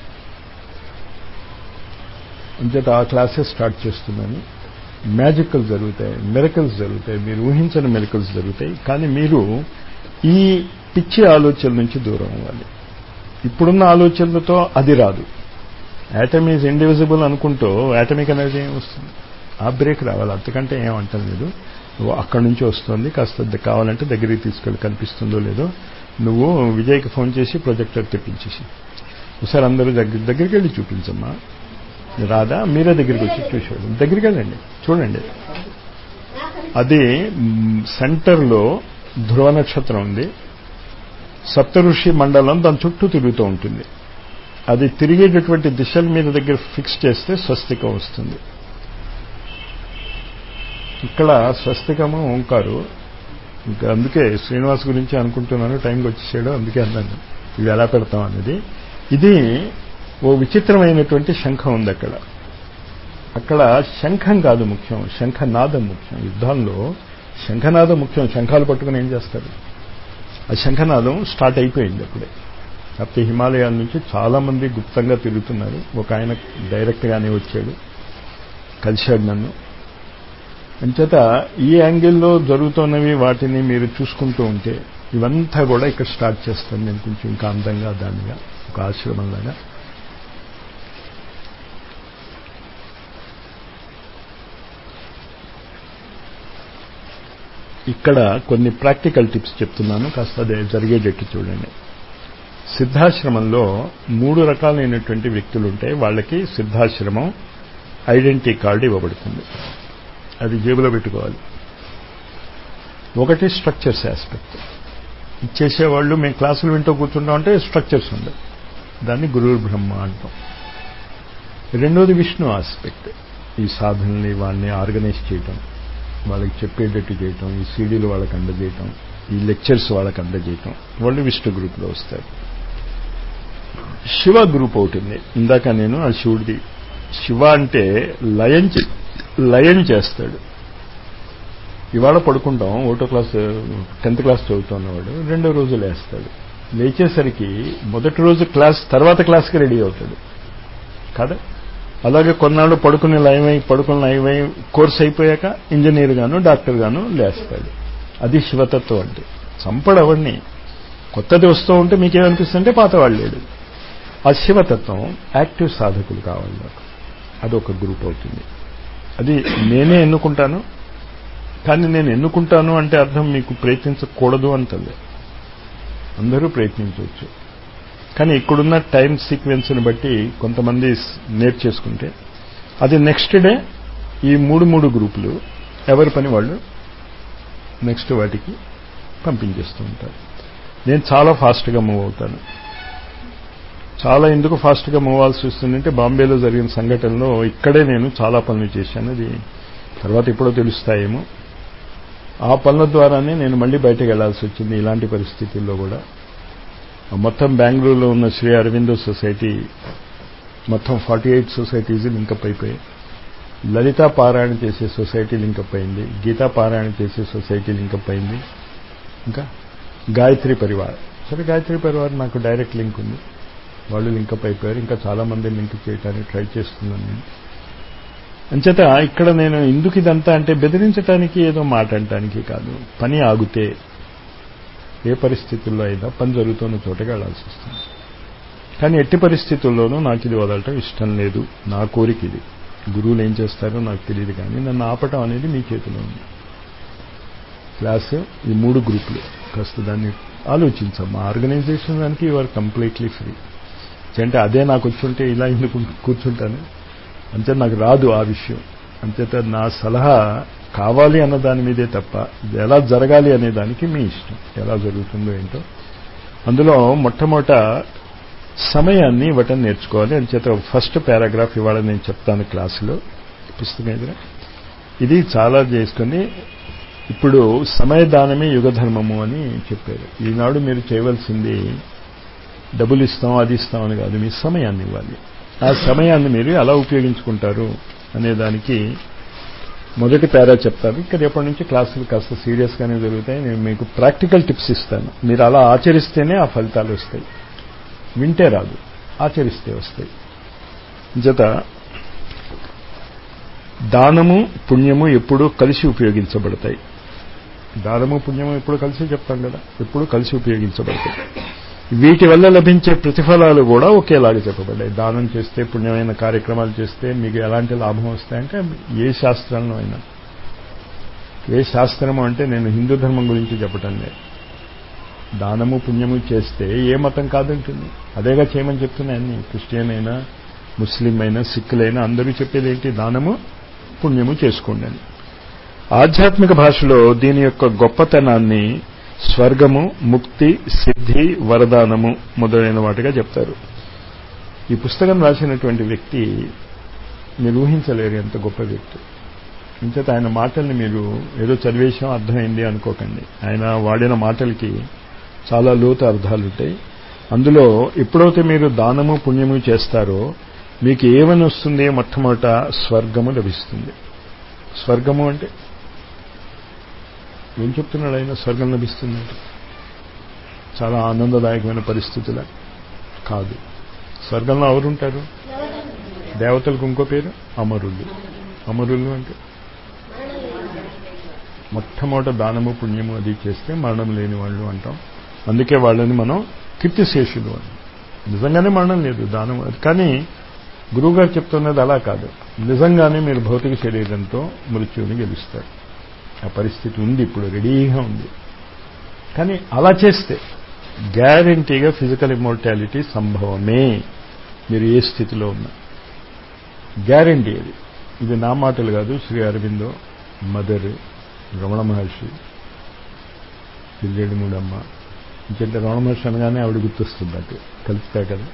అంచేత ఆ క్లాసెస్ స్టార్ట్ చేస్తున్నాను మ్యాజికల్ జరుగుతాయి మెరకల్స్ జరుగుతాయి మీరు ఊహించని మెరకల్స్ జరుగుతాయి కానీ మీరు ఈ పిచ్చి ఆలోచన నుంచి దూరం అవ్వాలి ఇప్పుడున్న ఆలోచనలతో అది రాదు యాటమ్ ఈజ్ ఇండివిజిబుల్ అనుకుంటూ యాటమిక్ ఎనర్జీ ఏం వస్తుంది ఆ బ్రేక్ రావాలి అంతకంటే ఏమంటం లేదు నువ్వు అక్కడి నుంచి వస్తుంది కాస్త కావాలంటే దగ్గరికి తీసుకెళ్ళి కనిపిస్తుందో లేదో నువ్వు విజయ్కి ఫోన్ చేసి ప్రొజెక్టర్ తెప్పించేసి ఒకసారి అందరూ దగ్గర దగ్గరికి వెళ్ళి చూపించమ్మా రాదా మీరే దగ్గరికి వచ్చి చూసేవాడు దగ్గరికి వెళ్ళండి చూడండి అది సెంటర్లో ధ్రువ నక్షత్రం ఉంది సప్తఋషి మండలం దాని చుట్టూ తిరుగుతూ ఉంటుంది అది తిరిగేటటువంటి దిశల మీద దగ్గర ఫిక్స్ చేస్తే స్వస్తికం వస్తుంది ఇక్కడ స్వస్తికము ఓంకారు ఇంకా అందుకే శ్రీనివాస్ గురించి అనుకుంటున్నాను టైంకి వచ్చేసాడు అందుకే అన్నాను ఇవి ఎలా పెడతాం అనేది ఇది ఓ విచిత్రమైనటువంటి శంఖం ఉంది అక్కడ అక్కడ శంఖం కాదు ముఖ్యం శంఖనాదం ముఖ్యం యుద్ధంలో శంఖనాదం ముఖ్యం శంఖాలు పట్టుకుని ఏం చేస్తారు ఆ శంఖనాదం స్టార్ట్ అయిపోయింది అప్పుడే కాకపోతే హిమాలయాల నుంచి చాలా మంది గుప్తంగా తిరుగుతున్నారు ఒక ఆయన డైరెక్ట్గానే వచ్చాడు కలిశాడు నన్ను అంచేత ఈ యాంగిల్లో జరుగుతున్నవి వాటిని మీరు చూసుకుంటూ ఉంటే ఇవంతా కూడా ఇక్కడ స్టార్ట్ చేస్తాను నేను కొంచెం ఇంకా అందంగా దానిగా ఒక ఆశ్రమంలాగా ఇక్కడ కొన్ని ప్రాక్టికల్ టిప్స్ చెప్తున్నాను కాస్త అది జరిగేటట్టు చూడండి సిద్ధాశ్రమంలో మూడు రకాలైనటువంటి వ్యక్తులు ఉంటాయి వాళ్ళకి సిద్ధాశ్రమం ఐడెంటిటీ కార్డు ఇవ్వబడుతుంది అది జేబులో పెట్టుకోవాలి ఒకటి స్ట్రక్చర్స్ ఆస్పెక్ట్ ఇచ్చేసేవాళ్ళు మేము క్లాసులు వింటూ కూర్చుంటాం అంటే స్ట్రక్చర్స్ ఉండవు దాన్ని గురువు బ్రహ్మ అంటాం రెండోది విష్ణు ఆస్పెక్ట్ ఈ సాధనని వాళ్ళని ఆర్గనైజ్ చేయటం వాళ్ళకి చెప్పేటట్టు చేయటం ఈ సీడీలు వాళ్ళకి అందజేయటం ఈ లెక్చర్స్ వాళ్ళకి అందజేయటం వాళ్ళు విష్ణు గ్రూప్లో వస్తారు శివ గ్రూప్ అవుతుంది ఇందాక నేను ఆ శివుడిది శివ అంటే లయం లయం చేస్తాడు ఇవాళ పడుకుంటాం ఒకటో క్లాస్ టెన్త్ క్లాస్ చదువుతున్నవాడు రెండో రోజు లేస్తాడు లేచేసరికి మొదటి రోజు క్లాస్ తర్వాత క్లాస్కి రెడీ అవుతాడు కదా అలాగే కొన్నాళ్ళు పడుకుని లయమై పడుకుని లయమై కోర్స్ అయిపోయాక ఇంజనీర్ గాను డాక్టర్ గాను లేస్తాడు అది శివతత్వం అంటే చంపడవన్నీ కొత్తది వస్తూ ఉంటే మీకేమనిపిస్తుంటే పాతవాళ్ళు లేడు ఆ శివతత్వం యాక్టివ్ సాధకులు కావాలి నాకు అదొక గ్రూప్ అవుతుంది అది నేనే ఎన్నుకుంటాను కానీ నేను ఎన్నుకుంటాను అంటే అర్థం మీకు ప్రయత్నించకూడదు అంటలే అందరూ ప్రయత్నించవచ్చు కానీ ఇక్కడున్న టైం సీక్వెన్స్ని బట్టి కొంతమంది నేర్చేసుకుంటే అది నెక్స్ట్ డే ఈ మూడు మూడు గ్రూపులు ఎవరి పని వాళ్ళు నెక్స్ట్ వాటికి పంపించేస్తూ ఉంటారు నేను చాలా ఫాస్ట్గా మూవ్ అవుతాను చాలా ఎందుకు ఫాస్ట్గా మూవ్ అవ్వాల్సి వస్తుందంటే బాంబేలో జరిగిన సంఘటనలో ఇక్కడే నేను చాలా పనులు చేశాను అది తర్వాత ఎప్పుడో తెలుస్తాయేమో ఆ పనుల ద్వారానే నేను మళ్ళీ బయటకు వెళ్లాల్సి వచ్చింది ఇలాంటి పరిస్థితుల్లో కూడా మొత్తం బెంగళూరులో ఉన్న శ్రీ అరవిందో సొసైటీ మొత్తం ఫార్టీ ఎయిట్ సొసైటీస్ లింకప్ అయిపోయాయి లలితా పారాయణ చేసే సొసైటీ లింకప్ అయింది గీతా పారాయణ చేసే సొసైటీ లింకప్ అయింది ఇంకా గాయత్రి పరివార్ సరే గాయత్రి పరివార్ నాకు డైరెక్ట్ లింక్ ఉంది వాళ్ళు లింకప్ అయిపోయారు ఇంకా చాలా మంది లింక్ చేయడానికి ట్రై చేస్తున్నాను నేను అంచేత ఇక్కడ నేను ఎందుకు ఇదంతా అంటే బెదిరించడానికి ఏదో మాట అంటానికి కాదు పని ఆగితే ఏ పరిస్థితుల్లో అయినా పని జరుగుతున్న చోటకి వెళ్లాల్సి వస్తుంది కానీ ఎట్టి పరిస్థితుల్లోనూ నాకు ఇది వదలటం ఇష్టం లేదు నా కోరిక ఇది గురువులు ఏం చేస్తారో నాకు తెలియదు కానీ నన్ను ఆపటం అనేది మీ చేతిలో ఉంది క్లాస్ ఈ మూడు గ్రూపులు కాస్త దాన్ని ఆలోచించమ్మా ఆర్గనైజేషన్ దానికి యు ఆర్ కంప్లీట్లీ ఫ్రీ అంటే అదే నాకు వచ్చుంటే ఇలా ఎందుకు కూర్చుంటాను అంతే నాకు రాదు ఆ విషయం అంచేత నా సలహా కావాలి అన్న దాని మీదే తప్ప ఇది ఎలా జరగాలి అనే దానికి మీ ఇష్టం ఎలా జరుగుతుందో ఏంటో అందులో మొట్టమొదట సమయాన్ని ఇవ్వటం నేర్చుకోవాలి అని చేత ఫస్ట్ పారాగ్రాఫ్ ఇవాళ నేను చెప్తాను క్లాసులో పుస్తకం ఎదుర ఇది చాలా చేసుకుని ఇప్పుడు సమయదానమే యుగధర్మము అని చెప్పారు ఈనాడు మీరు చేయవలసింది డబ్బులు ఇస్తాం అది ఇస్తాం అని కాదు మీ సమయాన్ని ఇవ్వాలి ఆ సమయాన్ని మీరు ఎలా ఉపయోగించుకుంటారు అనే దానికి మొదటి పేరా చెప్తాను ఇక రేపటి నుంచి క్లాసులు కాస్త సీరియస్గానే జరుగుతాయి నేను మీకు ప్రాక్టికల్ టిప్స్ ఇస్తాను మీరు అలా ఆచరిస్తేనే ఆ ఫలితాలు వస్తాయి వింటే రాదు ఆచరిస్తే వస్తాయి జత దానము పుణ్యము ఎప్పుడూ కలిసి ఉపయోగించబడతాయి దానము పుణ్యము ఎప్పుడు కలిసి చెప్తాం కదా ఎప్పుడు కలిసి ఉపయోగించబడతాయి వీటి వల్ల లభించే ప్రతిఫలాలు కూడా ఒకేలాగా చెప్పబడ్డాయి దానం చేస్తే పుణ్యమైన కార్యక్రమాలు చేస్తే మీకు ఎలాంటి లాభం వస్తాయంటే ఏ శాస్త్రంలో అయినా ఏ శాస్త్రము అంటే నేను హిందూ ధర్మం గురించి చెప్పటం లేదు దానము పుణ్యము చేస్తే ఏ మతం కాదంటుంది అదేగా చేయమని చెప్తున్నాయి అన్ని క్రిస్టియన్ అయినా ముస్లిం అయినా సిక్కులైనా అందరూ చెప్పేది ఏంటి దానము పుణ్యము చేసుకోండి అని ఆధ్యాత్మిక భాషలో దీని యొక్క గొప్పతనాన్ని స్వర్గము ముక్తి సిద్ధి వరదానము మొదలైన వాటిగా చెప్తారు ఈ పుస్తకం రాసినటువంటి వ్యక్తి మీరు ఊహించలేరు ఎంత గొప్ప వ్యక్తి ఇంచేత ఆయన మాటల్ని మీరు ఏదో చదివేశాం అర్థమైంది అనుకోకండి ఆయన వాడిన మాటలకి చాలా లోతు అర్థాలు ఉంటాయి అందులో ఎప్పుడైతే మీరు దానము పుణ్యము చేస్తారో మీకు ఏమని వస్తుంది మొట్టమొదట స్వర్గము లభిస్తుంది స్వర్గము అంటే ఏం చెప్తున్నాడు ఆయన స్వర్గం లభిస్తుందంటే చాలా ఆనందదాయకమైన పరిస్థితుల కాదు స్వర్గంలో ఎవరుంటారు దేవతలకు ఇంకో పేరు అమరులు అమరులు అంటే మొట్టమొదట దానము పుణ్యము అది చేస్తే మరణం లేని వాళ్ళు అంటాం అందుకే వాళ్ళని మనం కీర్తిశేషులు అని నిజంగానే మరణం లేదు దానం కానీ గురువుగారు చెప్తున్నది అలా కాదు నిజంగానే మీరు భౌతిక శరీరంతో మృత్యువుని గెలుస్తారు ఆ పరిస్థితి ఉంది ఇప్పుడు రెడీగా ఉంది కానీ అలా చేస్తే గ్యారంటీగా ఫిజికల్ ఇమ్మోర్టాలిటీ సంభవమే మీరు ఏ స్థితిలో ఉన్నా గ్యారంటీ అది ఇది నా మాటలు కాదు శ్రీ అరవిందో మదర్ రమణ మహర్షి పిల్లేడు మూడమ్మ ఇంకంటే రమణ మహర్షి అనగానే ఆవిడ గుర్తొస్తుంది అటు కలుపుతా కదా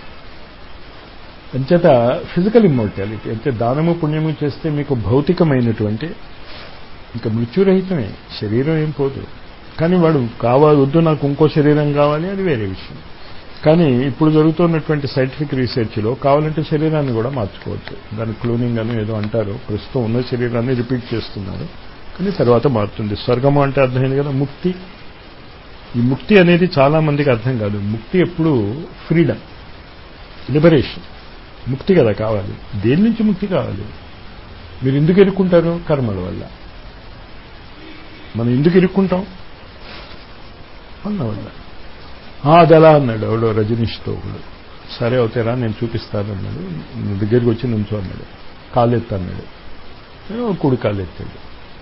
అంచేత ఫిజికల్ ఇమ్మోర్టాలిటీ అంటే దానము పుణ్యము చేస్తే మీకు భౌతికమైనటువంటి ఇంకా మృత్యురహితమే శరీరం ఏం పోదు కానీ వాడు కావాలి వద్దు నాకు ఇంకో శరీరం కావాలి అది వేరే విషయం కానీ ఇప్పుడు జరుగుతున్నటువంటి సైంటిఫిక్ రీసెర్చ్లో కావాలంటే శరీరాన్ని కూడా మార్చుకోవచ్చు దాని క్లోనింగ్ అని ఏదో అంటారు ప్రస్తుతం ఉన్న శరీరాన్ని రిపీట్ చేస్తున్నారు కానీ తర్వాత మారుతుంది స్వర్గము అంటే అర్థమైంది కదా ముక్తి ఈ ముక్తి అనేది చాలా మందికి అర్థం కాదు ముక్తి ఎప్పుడు ఫ్రీడమ్ లిబరేషన్ ముక్తి కదా కావాలి దేని నుంచి ముక్తి కావాలి మీరు ఎందుకు ఎరుక్కుంటారు కర్మల వల్ల మనం ఎందుకు ఇరుక్కుంటాం అన్న వల్ల అది ఎలా అన్నాడు ఎవడో రజనీష్తో ఒకడు సరే అవుతారా నేను చూపిస్తాను అన్నాడు నీ దగ్గరికి వచ్చి నుంచో అన్నాడు కాలెత్త అన్నాడు కుడి కాలెత్తాడు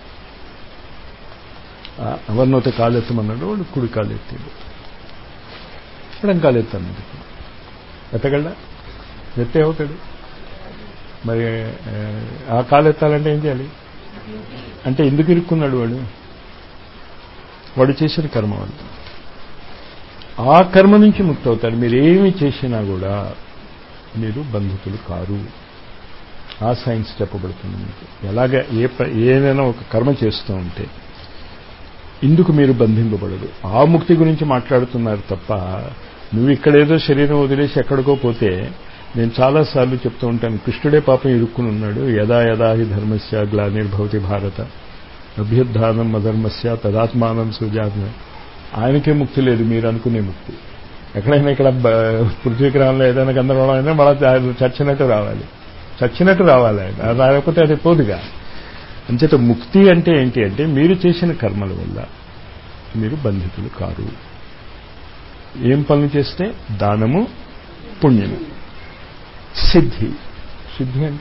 ఎవరినైతే కాలెత్తమన్నాడు వాడు కుడి కాలెత్తాడు ఎడం కాలెత్తన్నాడు ఎత్తగలడా ఎత్తే అవుతాడు మరి ఆ కాలెత్తాలంటే ఏం చేయాలి అంటే ఎందుకు ఇరుక్కున్నాడు వాడు వాడు చేసిన కర్మ వల్ల ఆ కర్మ నుంచి ముక్తి అవుతారు మీరు ఏమి చేసినా కూడా మీరు బంధితులు కారు ఆ సైన్స్ చెప్పబడుతుంది మీకు ఎలాగ ఏ ఏదైనా ఒక కర్మ చేస్తూ ఉంటే ఇందుకు మీరు బంధింపబడదు ఆ ముక్తి గురించి మాట్లాడుతున్నారు తప్ప నువ్వు ఇక్కడేదో శరీరం వదిలేసి ఎక్కడికో పోతే నేను చాలాసార్లు చెప్తూ ఉంటాను కృష్ణుడే పాపం ఇరుక్కుని ఉన్నాడు యదా యదా హి ధర్మస్య గ్లానిర్భవతి భారత అభ్యుద్ధానం అధర్మస్య తదాత్మానం సుజాత ఆయనకే ముక్తి లేదు మీరు అనుకునే ముక్తి ఎక్కడైనా ఇక్కడ పృథ్వీగ్రహంలో ఏదైనా గందరగోళం అయినా మళ్ళీ చచ్చినట్టు రావాలి చచ్చినట్టు రావాలి ఆయన రాకపోతే అది పోదుగా అంచేత ముక్తి అంటే ఏంటి అంటే మీరు చేసిన కర్మల వల్ల మీరు బంధితులు కారు ఏం పనులు చేస్తే దానము పుణ్యము సిద్ధి సిద్ధి అంటే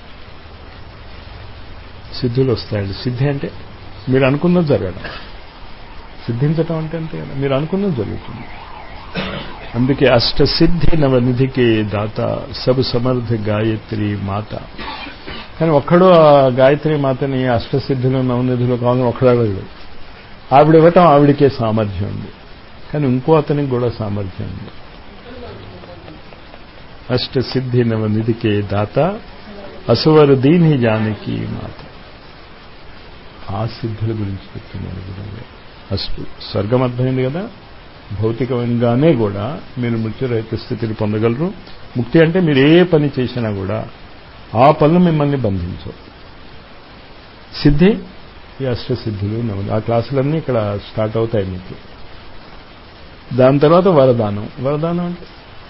సిద్ధులు వస్తాయండి సిద్ధి అంటే మీరు అనుకున్నది జరగడం సిద్ధించటం అంటే అంతే కదా మీరు అనుకున్నది జరుగుతుంది అందుకే అష్టసిద్ధి నవనిధికి దాత సబ్ సమర్థ గాయత్రి మాత కానీ ఒక్కడు ఆ గాయత్రి మాతని అష్టసిద్ధులు నవనిధులు కావాలని ఒక్కడగలడు ఆవిడ ఇవ్వటం ఆవిడకే సామర్థ్యం ఉంది కానీ ఇంకో అతనికి కూడా సామర్థ్యం ఉంది అష్ట సిద్ధి నవ నిధికే దాత అసువరు దీని జానకి మాత ఆ సిద్ధుల గురించి చెప్తున్నాను గురువు అస్తు స్వర్గం అర్థమైంది కదా భౌతికంగానే కూడా మీరు మృత్యురహిత స్థితిని పొందగలరు ముక్తి అంటే మీరు ఏ పని చేసినా కూడా ఆ పనులు మిమ్మల్ని బంధించవు సిద్ధి ఈ అష్టసిద్ధులు నవలు ఆ క్లాసులన్నీ ఇక్కడ స్టార్ట్ అవుతాయి మీకు దాని తర్వాత వరదానం వరదానం అంటే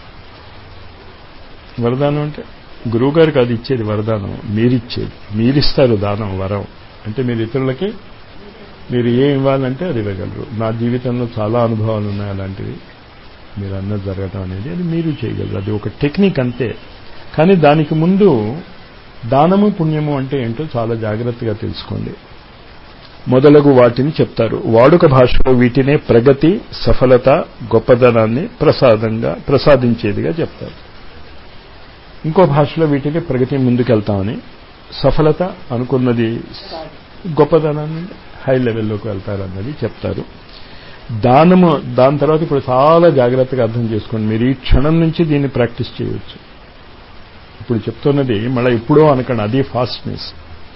వరదానం అంటే గురువుగారికి అది ఇచ్చేది వరదానం మీరిచ్చేది మీరిస్తారు దానం వరం అంటే మీరు ఇతరులకి మీరు ఏం ఇవ్వాలంటే అది ఇవ్వగలరు నా జీవితంలో చాలా అనుభవాలు ఉన్నాయి అలాంటివి మీరు అన్నది జరగటం అనేది అది మీరు చేయగలరు అది ఒక టెక్నిక్ అంతే కానీ దానికి ముందు దానము పుణ్యము అంటే ఏంటో చాలా జాగ్రత్తగా తెలుసుకోండి మొదలగు వాటిని చెప్తారు వాడుక భాషలో వీటినే ప్రగతి సఫలత గొప్పదనాన్ని ప్రసాదంగా ప్రసాదించేదిగా చెప్తారు ఇంకో భాషలో వీటిని ప్రగతి ముందుకెళ్తామని సఫలత అనుకున్నది గొప్పదనాన్ని హై లెవెల్లోకి వెళ్తారన్నది చెప్తారు దానము దాని తర్వాత ఇప్పుడు చాలా జాగ్రత్తగా అర్థం చేసుకోండి మీరు ఈ క్షణం నుంచి దీన్ని ప్రాక్టీస్ చేయవచ్చు ఇప్పుడు చెప్తున్నది మళ్ళీ ఎప్పుడో అనకండి అది ఫాస్ట్నెస్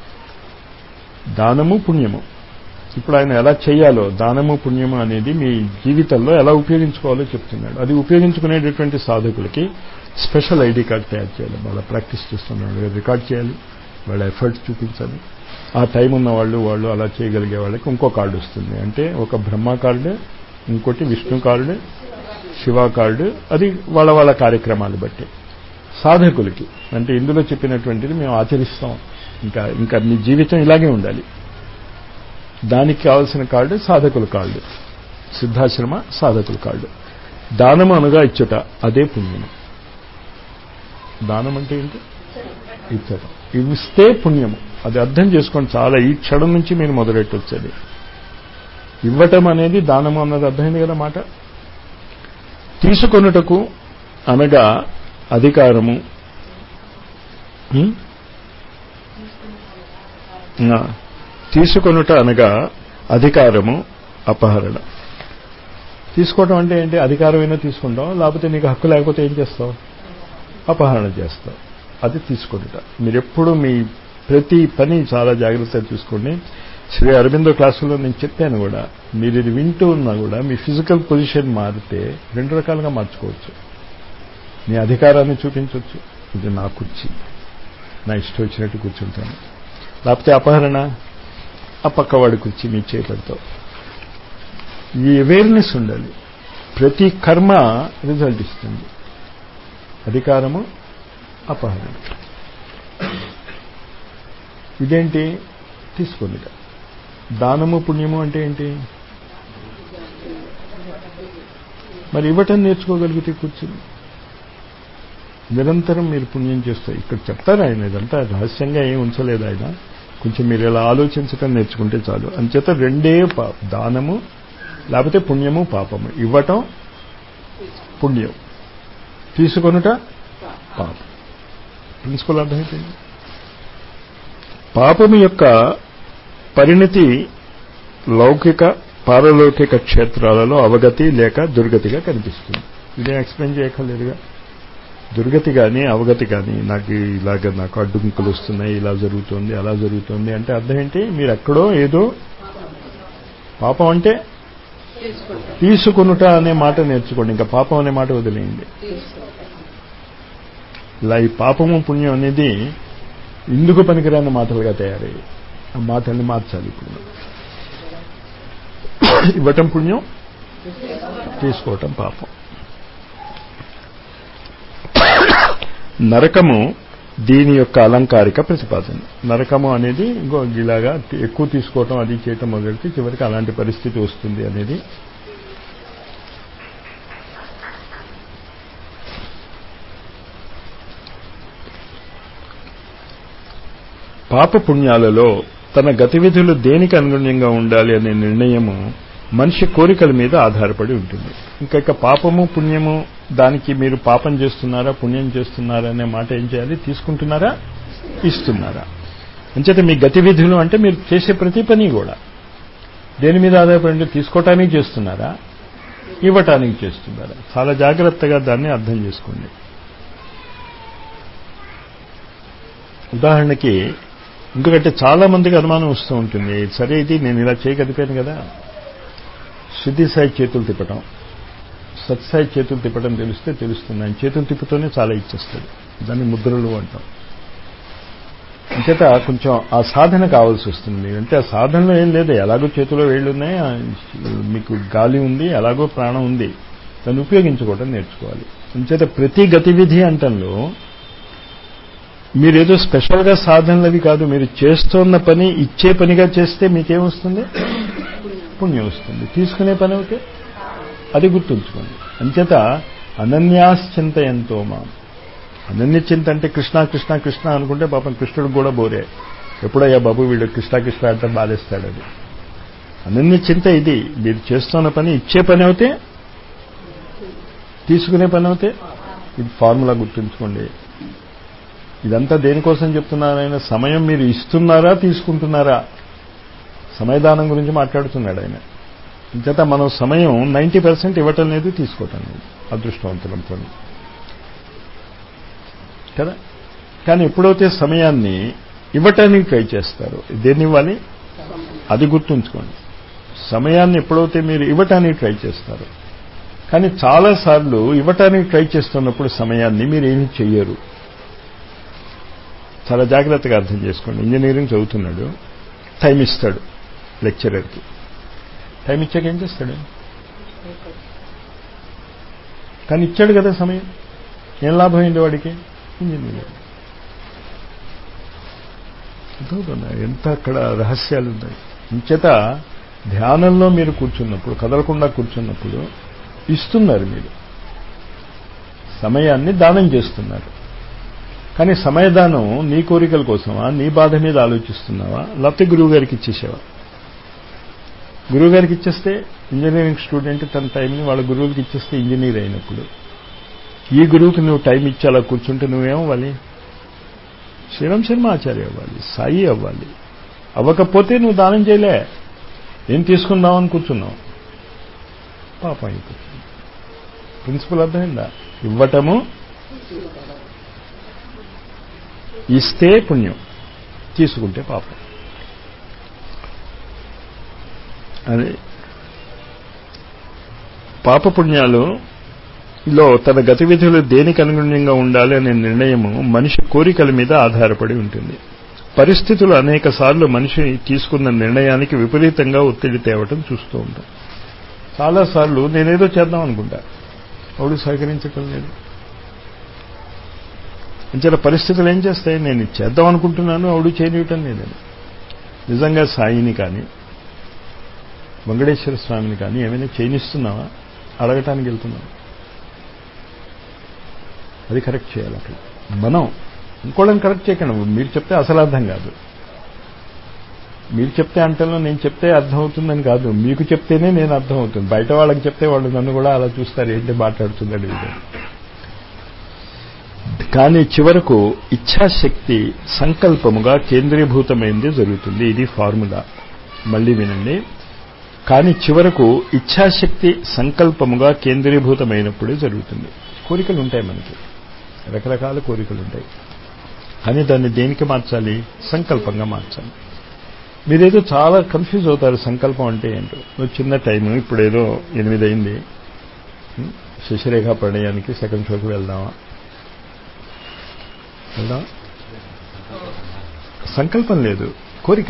దానము పుణ్యము ఇప్పుడు ఆయన ఎలా చేయాలో దానము పుణ్యము అనేది మీ జీవితంలో ఎలా ఉపయోగించుకోవాలో చెప్తున్నాడు అది ఉపయోగించుకునేటటువంటి సాధకులకి స్పెషల్ ఐడి కార్డ్ తయారు చేయాలి వాళ్ళ ప్రాక్టీస్ చేస్తున్నాడు రికార్డ్ చేయాలి వాళ్ళ ఎఫర్ట్స్ చూపించాలి ఆ టైం ఉన్న వాళ్ళు వాళ్ళు అలా చేయగలిగే వాళ్ళకి ఇంకో కార్డు వస్తుంది అంటే ఒక బ్రహ్మ కార్డు ఇంకోటి విష్ణు కార్డు శివ కార్డు అది వాళ్ళ వాళ్ళ కార్యక్రమాలు బట్టి సాధకులకి అంటే ఇందులో చెప్పినటువంటిది మేము ఆచరిస్తాం ఇంకా ఇంకా మీ జీవితం ఇలాగే ఉండాలి దానికి కావలసిన కార్డు సాధకుల కార్డు సిద్ధాశ్రమ సాధకుల కార్డు దానము అనగా ఇచ్చుట అదే పుణ్యం దానం అంటే ఏంటి ఇచ్చటం ఇస్తే పుణ్యము అది అర్థం చేసుకోండి చాలా ఈ క్షణం నుంచి మీరు మొదలెట్టొచ్చేది ఇవ్వటం అనేది దానము అన్నది అర్థమైంది కదా మాట తీసుకొనుటకు అనగా అధికారము తీసుకొనుట అనగా అధికారము అపహరణ తీసుకోవటం అంటే ఏంటి అధికారమైనా తీసుకుంటాం లేకపోతే నీకు హక్కు లేకపోతే ఏం చేస్తావు అపహరణ చేస్తావు అది తీసుకుంటా మీరు ఎప్పుడు మీ ప్రతి పని చాలా జాగ్రత్తగా చూసుకోండి శ్రీ అరవిందో క్లాసులో నేను చెప్పాను కూడా మీరు ఇది వింటూ ఉన్నా కూడా మీ ఫిజికల్ పొజిషన్ మారితే రెండు రకాలుగా మార్చుకోవచ్చు మీ అధికారాన్ని చూపించవచ్చు ఇది నా కుర్చీ నా ఇష్టం వచ్చినట్టు కూర్చుంటాను లేకపోతే అపహరణ ఆ పక్కవాడి కుర్చీ మీ చేపడతావు ఈ అవేర్నెస్ ఉండాలి ప్రతి కర్మ రిజల్ట్ ఇస్తుంది అధికారము అపహరణ ఇదేంటి తీసుకోండి దానము పుణ్యము అంటే ఏంటి మరి ఇవ్వటం నేర్చుకోగలిగితే కూర్చుని నిరంతరం మీరు పుణ్యం చేస్తారు ఇక్కడ చెప్తారు ఆయన ఇదంతా రహస్యంగా ఏం ఉంచలేదు ఆయన కొంచెం మీరు ఇలా ఆలోచించటం నేర్చుకుంటే చాలు అంచేత రెండే దానము లేకపోతే పుణ్యము పాపము ఇవ్వటం పుణ్యం తీసుకొనుట పాపం ప్రిన్సిపల్ అర్థమైపోయింది పాపము యొక్క పరిణతి లౌకిక పారలౌకిక క్షేత్రాలలో అవగతి లేక దుర్గతిగా కనిపిస్తుంది ఇదే ఎక్స్ప్లెయిన్ చేయక్కర్లేదుగా దుర్గతి కానీ అవగతి కానీ నాకు ఇలాగ నాకు అడ్డుముక్కలు వస్తున్నాయి ఇలా జరుగుతుంది అలా జరుగుతుంది అంటే అర్థం ఏంటి మీరు ఎక్కడో ఏదో పాపం అంటే తీసుకునుట అనే మాట నేర్చుకోండి ఇంకా పాపం అనే మాట వదిలేయండి ఇలా ఈ పాపము పుణ్యం అనేది ఇందుకు పనికిరాని మాటలుగా తయారయ్యాయి ఆ మాటల్ని మార్చాలి ఇప్పుడు ఇవ్వటం పుణ్యం తీసుకోవటం పాపం నరకము దీని యొక్క అలంకారిక ప్రతిపాదన నరకము అనేది ఇంకో ఇలాగా ఎక్కువ తీసుకోవటం అది చేయటం మొదలెడితే చివరికి అలాంటి పరిస్థితి వస్తుంది అనేది పాప పుణ్యాలలో తన గతివిధులు దేనికి అనుగుణ్యంగా ఉండాలి అనే నిర్ణయము మనిషి కోరికల మీద ఆధారపడి ఉంటుంది ఇంకా ఇక పాపము పుణ్యము దానికి మీరు పాపం చేస్తున్నారా పుణ్యం చేస్తున్నారా అనే మాట ఏం చేయాలి తీసుకుంటున్నారా ఇస్తున్నారా అంచేత మీ గతివిధులు అంటే మీరు చేసే ప్రతి పని కూడా దేని మీద ఆధారపడి తీసుకోవటానికి చేస్తున్నారా ఇవ్వటానికి చేస్తున్నారా చాలా జాగ్రత్తగా దాన్ని అర్థం చేసుకోండి ఉదాహరణకి ఎందుకంటే చాలా మందికి అనుమానం వస్తూ ఉంటుంది సరే ఇది నేను ఇలా చేయగలిపాను కదా శుద్ధి సాయి చేతులు తిప్పటం సత్సాయి చేతులు తిప్పటం తెలిస్తే తెలుస్తుంది ఆయన చేతులు తిప్పుతూనే చాలా ఇచ్చేస్తాడు దాన్ని ముద్రలు అంటాం అంచేత కొంచెం ఆ సాధన కావాల్సి వస్తుంది అంటే ఆ సాధనలో ఏం లేదు ఎలాగో చేతిలో వేళ్ళు ఉన్నాయి మీకు గాలి ఉంది ఎలాగో ప్రాణం ఉంది దాన్ని ఉపయోగించుకోవడం నేర్చుకోవాలి అంచేత ప్రతి గతివిధి అంటంలో మీరేదో స్పెషల్గా సాధనలవి కాదు మీరు చేస్తున్న పని ఇచ్చే పనిగా చేస్తే మీకేమొస్తుంది పుణ్యం వస్తుంది తీసుకునే పని అవుతే అది గుర్తుంచుకోండి అంచేత అనన్యాశ్చింత ఎంతో మా అనన్య చింత అంటే కృష్ణ కృష్ణ కృష్ణ అనుకుంటే పాపం కృష్ణుడు కూడా బోరే ఎప్పుడయ్యా బాబు వీడు కృష్ణ కృష్ణ అంటే బాధేస్తాడు అది అనన్య చింత ఇది మీరు చేస్తున్న పని ఇచ్చే పని అవుతే తీసుకునే పని అవుతే ఇది ఫార్ములా గుర్తుంచుకోండి ఇదంతా దేనికోసం చెప్తున్నారైనా సమయం మీరు ఇస్తున్నారా తీసుకుంటున్నారా సమయదానం గురించి మాట్లాడుతున్నాడు ఆయన ఇంచేత మనం సమయం నైంటీ పర్సెంట్ ఇవ్వటం లేదు తీసుకోవటం లేదు అదృష్టవంతులంతో కదా కానీ ఎప్పుడైతే సమయాన్ని ఇవ్వటానికి ట్రై చేస్తారు దేన్ని ఇవ్వాలి అది గుర్తుంచుకోండి సమయాన్ని ఎప్పుడైతే మీరు ఇవ్వటానికి ట్రై చేస్తారు కానీ చాలాసార్లు ఇవ్వటానికి ట్రై చేస్తున్నప్పుడు సమయాన్ని మీరు ఏమి చెయ్యరు చాలా జాగ్రత్తగా అర్థం చేసుకోండి ఇంజనీరింగ్ చదువుతున్నాడు టైం ఇస్తాడు లెక్చరర్కి టైం ఇచ్చాక ఏం చేస్తాడు కానీ ఇచ్చాడు కదా సమయం ఏం లాభం అయింది వాడికి ఇంజనీరింగ్ అర్థమవుతుందా ఎంత అక్కడ రహస్యాలు ఉన్నాయి ఇంచేత ధ్యానంలో మీరు కూర్చున్నప్పుడు కదలకుండా కూర్చున్నప్పుడు ఇస్తున్నారు మీరు సమయాన్ని దానం చేస్తున్నారు కానీ సమయదానం నీ కోరికల కోసమా నీ బాధ మీద ఆలోచిస్తున్నావా లేకపోతే గురువు గారికి ఇచ్చేసావా గురువు గారికి ఇచ్చేస్తే ఇంజనీరింగ్ స్టూడెంట్ తన టైంని వాళ్ళ గురువులకి ఇచ్చేస్తే ఇంజనీర్ అయినప్పుడు ఈ గురువుకి నువ్వు టైం ఇచ్చి అలా కూర్చుంటే నువ్వేమవ్వాలి శ్రీరామ్ శర్మ ఆచార్య అవ్వాలి సాయి అవ్వాలి అవ్వకపోతే నువ్వు దానం చేయలే ఏం తీసుకుందామని కూర్చున్నావు పాపం అయిపోతుంది ప్రిన్సిపల్ అర్థమైందా ఇవ్వటము ఇస్తే పుణ్యం తీసుకుంటే పాపం అదే పాపపుణ్యాలు లో తన గతివిధులు దేనికి అనుగుణ్యంగా ఉండాలి అనే నిర్ణయము మనిషి కోరికల మీద ఆధారపడి ఉంటుంది పరిస్థితులు అనేక సార్లు మనిషి తీసుకున్న నిర్ణయానికి విపరీతంగా ఒత్తిడి తేవటం చూస్తూ ఉంటాం చాలాసార్లు నేనేదో చేద్దాం అనుకుంటా ఎవడు సహకరించటం లేదు అంచేత పరిస్థితులు ఏం చేస్తాయి నేను చేద్దాం అనుకుంటున్నాను ఆవిడ చేయనివ్వటం లేదని నిజంగా సాయిని కానీ వెంకటేశ్వర స్వామిని కానీ ఏమైనా చేయనిస్తున్నావా అడగటానికి వెళ్తున్నావా అది కరెక్ట్ చేయాలి అక్కడ మనం ఇంకోళ్ళని కరెక్ట్ చేయకండి మీరు చెప్తే అసలు అర్థం కాదు మీరు చెప్తే అంటలో నేను చెప్తే అర్థం అవుతుందని కాదు మీకు చెప్తేనే నేను అర్థం అవుతుంది బయట వాళ్ళకి చెప్తే వాళ్ళు నన్ను కూడా అలా చూస్తారు ఏంటి మాట్లాడుతుందని కానీ చివరకు ఇచ్ఛాశక్తి సంకల్పముగా కేంద్రీభూతమైంది జరుగుతుంది ఇది ఫార్ములా మళ్ళీ వినండి కానీ చివరకు ఇచ్ఛాశక్తి సంకల్పముగా కేంద్రీభూతమైనప్పుడే జరుగుతుంది కోరికలు ఉంటాయి మనకి రకరకాల కోరికలు ఉంటాయి కానీ దాన్ని దేనికి మార్చాలి సంకల్పంగా మార్చాలి మీరేదో చాలా కన్ఫ్యూజ్ అవుతారు సంకల్పం అంటే ఏంటో నువ్వు చిన్న టైము ఇప్పుడేదో ఎనిమిది అయింది శశిరేఖ ప్రణయానికి సెకండ్ షోకి వెళ్దామా వెళ్దాం సంకల్పం లేదు కోరిక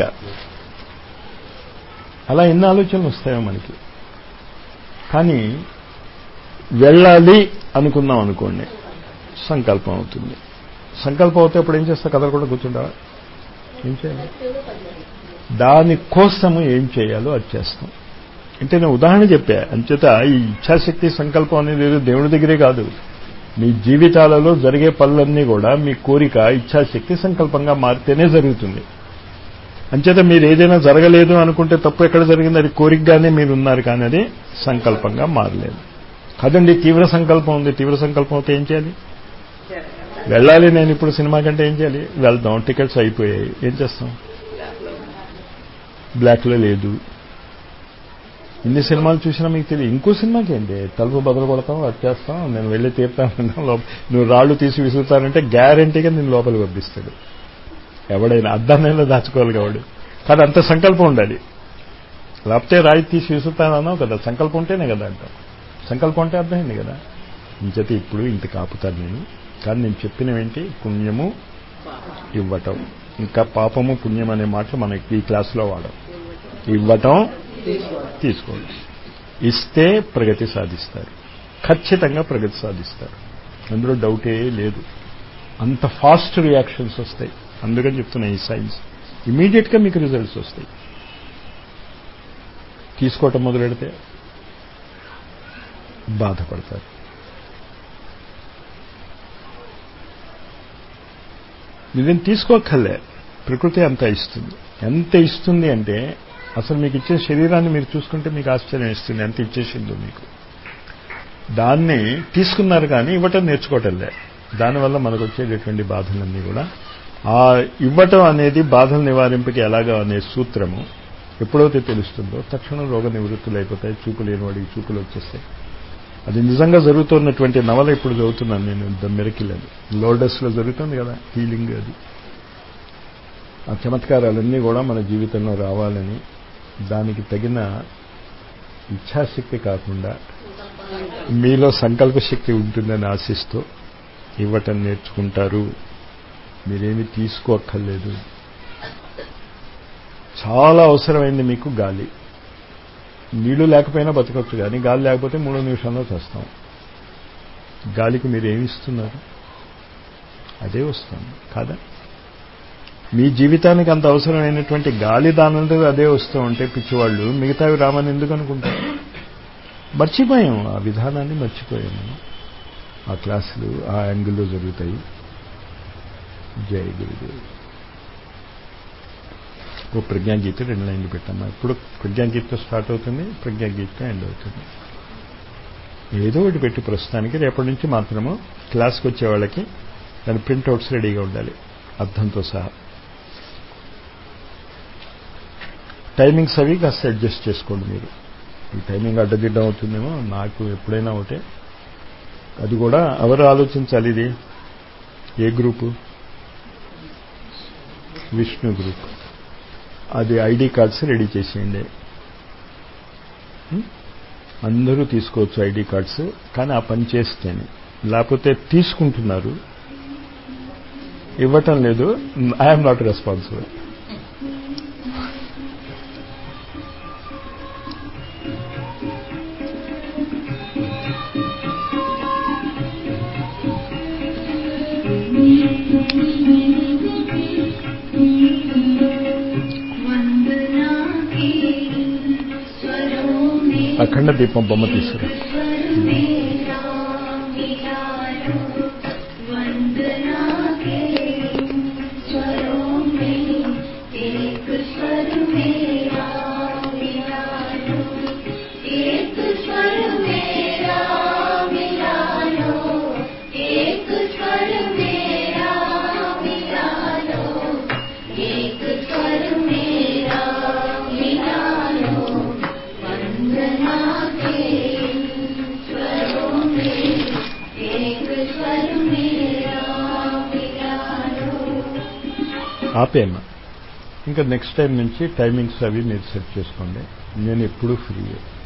అలా ఎన్ని ఆలోచనలు వస్తాయో మనకి కానీ వెళ్ళాలి అనుకుందాం అనుకోండి సంకల్పం అవుతుంది సంకల్పం అవుతే అప్పుడు ఏం చేస్తా కథలు కూడా కూర్చుంటావా ఏం చేయాలి దానికోసము ఏం చేయాలో అది చేస్తాం అంటే నేను ఉదాహరణ చెప్పా అంచేత ఈ ఇచ్ఛాశక్తి సంకల్పం అనేది ఏదో దేవుడి దగ్గరే కాదు మీ జీవితాలలో జరిగే పనులన్నీ కూడా మీ కోరిక ఇచ్ఛాశక్తి సంకల్పంగా మారితేనే జరుగుతుంది అంచేత మీరు ఏదైనా జరగలేదు అనుకుంటే తప్పు ఎక్కడ జరిగింది అది కోరికగానే మీరు ఉన్నారు కానీ అది సంకల్పంగా మారలేదు కదండి తీవ్ర సంకల్పం ఉంది తీవ్ర సంకల్పం అయితే ఏం చేయాలి వెళ్ళాలి నేను ఇప్పుడు సినిమా కంటే ఏం చేయాలి వెళ్దాం టికెట్స్ అయిపోయాయి ఏం చేస్తాం బ్లాక్లో లేదు ఇన్ని సినిమాలు చూసినా మీకు తెలియదు ఇంకో సినిమాకి ఏంటి తలుపు బదులు కొడతాం అది చేస్తాం నేను వెళ్ళి తీరుతాను నువ్వు రాళ్ళు తీసి విసురుతానంటే గ్యారంటీగా నేను లోపలికి పంపిస్తాడు ఎవడైనా అద్దాన్నైనా దాచుకోవాలి కావాడు కానీ అంత సంకల్పం ఉండాలి లేకపోతే రాయి తీసి విసురుతానన్నావు కదా సంకల్పం ఉంటేనే కదా అంటాం సంకల్పం అంటే అర్థమైంది కదా ఇంచేత ఇప్పుడు ఇంత కాపుతాను నేను కానీ నేను చెప్పినవేంటి పుణ్యము ఇవ్వటం ఇంకా పాపము పుణ్యం అనే మాటలు మనకి ఈ క్లాసులో వాడం ఇవ్వటం తీసుకోవడం ఇస్తే ప్రగతి సాధిస్తారు ఖచ్చితంగా ప్రగతి సాధిస్తారు అందులో డౌటే లేదు అంత ఫాస్ట్ రియాక్షన్స్ వస్తాయి అందుకని చెప్తున్నా ఈ సైన్స్ ఇమీడియట్గా మీకు రిజల్ట్స్ వస్తాయి తీసుకోవటం మొదలెడితే బాధపడతారు ఇదేం తీసుకోక్కర్లే ప్రకృతి అంత ఇస్తుంది ఎంత ఇస్తుంది అంటే అసలు మీకు ఇచ్చే శరీరాన్ని మీరు చూసుకుంటే మీకు ఆశ్చర్యం ఇస్తుంది ఎంత ఇచ్చేసిందో మీకు దాన్ని తీసుకున్నారు కానీ ఇవ్వటం నేర్చుకోవటంలే దానివల్ల మనకు వచ్చేటటువంటి బాధలన్నీ కూడా ఆ ఇవ్వటం అనేది బాధల నివారింపుకి ఎలాగా అనే సూత్రము ఎప్పుడైతే తెలుస్తుందో తక్షణం రోగ నివృత్తులు అయిపోతాయి చూపు లేని వాడికి చూపులు వచ్చేస్తాయి అది నిజంగా జరుగుతున్నటువంటి నవల ఇప్పుడు చదువుతున్నాను నేను ద మెరకిల్ అది లోడస్లో జరుగుతుంది కదా హీలింగ్ అది ఆ చమత్కారాలన్నీ కూడా మన జీవితంలో రావాలని దానికి తగిన ఇచ్ఛాశక్తి కాకుండా మీలో సంకల్ప శక్తి ఉంటుందని ఆశిస్తూ ఇవ్వటం నేర్చుకుంటారు మీరేమి తీసుకోక్కర్లేదు చాలా అవసరమైంది మీకు గాలి నీళ్లు లేకపోయినా బతకవచ్చు కానీ గాలి లేకపోతే మూడో నిమిషంలో చేస్తాం గాలికి మీరు ఏమి ఇస్తున్నారు అదే వస్తుంది కాదా మీ జీవితానికి అంత అవసరమైనటువంటి గాలి దానంతా అదే వస్తూ ఉంటే పిచ్చివాళ్ళు మిగతావి రామని ఎందుకు అనుకుంటారు మర్చిపోయాం ఆ విధానాన్ని మర్చిపోయాము ఆ క్లాసులు ఆ యాంగిల్లో జరుగుతాయి జై గురుదేవ్ ఓ ప్రజ్ఞాగీత రెండు లైన్లు పెట్టాము ఇప్పుడు ప్రజ్ఞాగీతతో స్టార్ట్ అవుతుంది ప్రజ్ఞాగీతతో ఎండ్ అవుతుంది ఏదో ఒకటి పెట్టి ప్రస్తుతానికి రేపటి నుంచి మాత్రము క్లాస్కి వచ్చే వాళ్ళకి దాని ప్రింట్అవుట్స్ రెడీగా ఉండాలి అర్థంతో సహా టైమింగ్స్ అవి కాస్త అడ్జస్ట్ చేసుకోండి మీరు ఈ టైమింగ్ అడ్డదిడ్డం అవుతుందేమో నాకు ఎప్పుడైనా ఒకటే అది కూడా ఎవరు ఆలోచించాలి ఇది ఏ గ్రూపు విష్ణు గ్రూప్ అది ఐడి కార్డ్స్ రెడీ చేసేయండి అందరూ తీసుకోవచ్చు ఐడి కార్డ్స్ కానీ ఆ పని చేస్తేనే లేకపోతే తీసుకుంటున్నారు ఇవ్వటం లేదు ఐఎమ్ నాట్ రెస్పాన్సిబుల్ అఖండ దీపం బొమ్మ తీసుకురా ఆపేయమ్మా ఇంకా నెక్స్ట్ టైం నుంచి టైమింగ్స్ అవి మీరు సెట్ చేసుకోండి నేను ఎప్పుడూ ఫ్రీ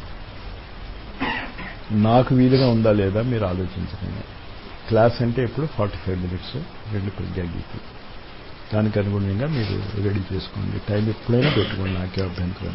నాకు వీలుగా ఉందా లేదా మీరు ఆలోచించకండి క్లాస్ అంటే ఎప్పుడు ఫార్టీ ఫైవ్ మినిట్స్ రెండు ప్రజ్ఞాగీతులు దానికి అనుగుణంగా మీరు రెడీ చేసుకోండి టైం ఎప్పుడైనా పెట్టుకోండి నాకే అభ్యంతరం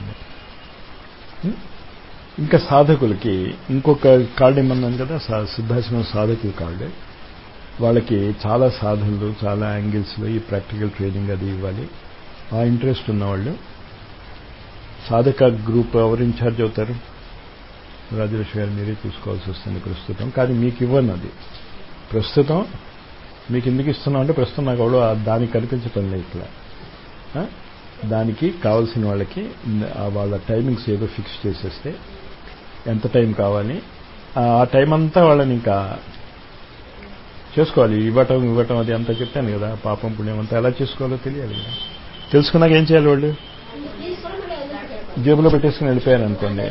ఇంకా సాధకులకి ఇంకొక కార్డు ఇమ్మన్నాను కదా సిద్ధాశ్రమం సాధకుల కార్డు వాళ్ళకి చాలా సాధనలు చాలా యాంగిల్స్లో ఈ ప్రాక్టికల్ ట్రైనింగ్ అది ఇవ్వాలి ఆ ఇంట్రెస్ట్ ఉన్నవాళ్ళు సాధక గ్రూప్ ఎవరు ఇన్ఛార్జ్ అవుతారు రాజలక్ష్మి గారు మీరే చూసుకోవాల్సి వస్తుంది ప్రస్తుతం కానీ మీకు ఇవ్వను అది ప్రస్తుతం మీకు ఎందుకు ఇస్తున్నాం అంటే ప్రస్తుతం నాకు ఎవడో దానికి కనిపించటం లేదు ఇట్లా దానికి కావాల్సిన వాళ్ళకి వాళ్ళ టైమింగ్స్ ఏదో ఫిక్స్ చేసేస్తే ఎంత టైం కావాలి ఆ టైం అంతా వాళ్ళని ఇంకా చేసుకోవాలి ఇవ్వటం ఇవ్వటం అది అంతా చెప్పాను కదా పాపం పుణ్యం అంతా ఎలా చేసుకోవాలో తెలియాలి కదా తెలుసుకున్నాక ఏం చేయాలి వాళ్ళు జేబులో పెట్టేసుకుని వెళ్ళిపోయారు అనుకోండి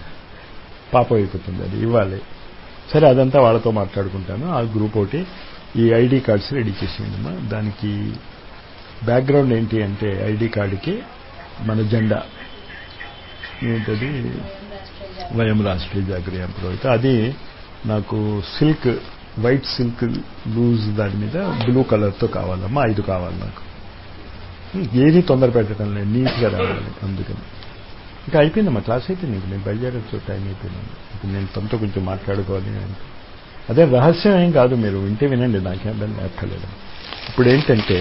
పాపం అయిపోతుంది అది ఇవ్వాలి సరే అదంతా వాళ్ళతో మాట్లాడుకుంటాను ఆ గ్రూప్ ఒకటి ఈ ఐడి కార్డ్స్ రెడీ చేసేయండి అమ్మా దానికి బ్యాక్గ్రౌండ్ ఏంటి అంటే ఐడి కార్డుకి మన జెండా ఏంటది వయం రాష్ట్రీయ జాగృయ పురోహిత అది నాకు సిల్క్ వైట్ సిల్క్ లూజ్ దాని మీద బ్లూ కలర్తో కావాలమ్మా ఐదు కావాలి నాకు ఏది తొందర పెట్టడం లేదు నీట్గా రావాలి అందుకని ఇంకా అయిపోయిందమ్మా క్లాస్ అయిపోయింది ఇంక నేను బయలుదేరచ్చు టైం అయిపోయింది ఇప్పుడు నేను తనతో కొంచెం మాట్లాడుకోవాలి అంటే అదే రహస్యం ఏం కాదు మీరు వింటే వినండి నాకేం దాన్ని అక్కర్లేదు ఇప్పుడు ఏంటంటే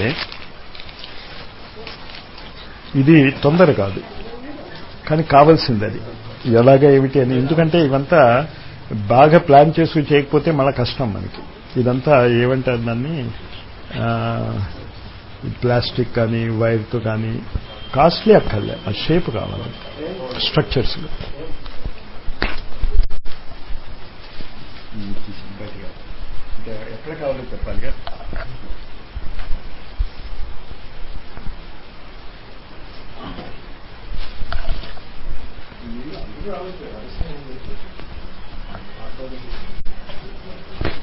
ఇది తొందర కాదు కానీ కావాల్సింది అది ఎలాగ ఏమిటి అని ఎందుకంటే ఇవంతా బాగా ప్లాన్ చేసుకుని చేయకపోతే మళ్ళీ కష్టం మనకి ఇదంతా ఏమంటారు దాన్ని ప్లాస్టిక్ కానీ వైర్తో కానీ కాస్ట్లీ అక్కర్లే ఆ షేప్ కావాలి స్ట్రక్చర్స్ ఎక్కడ కావాలో చెప్పాలిగా అందరూ ఆలోచన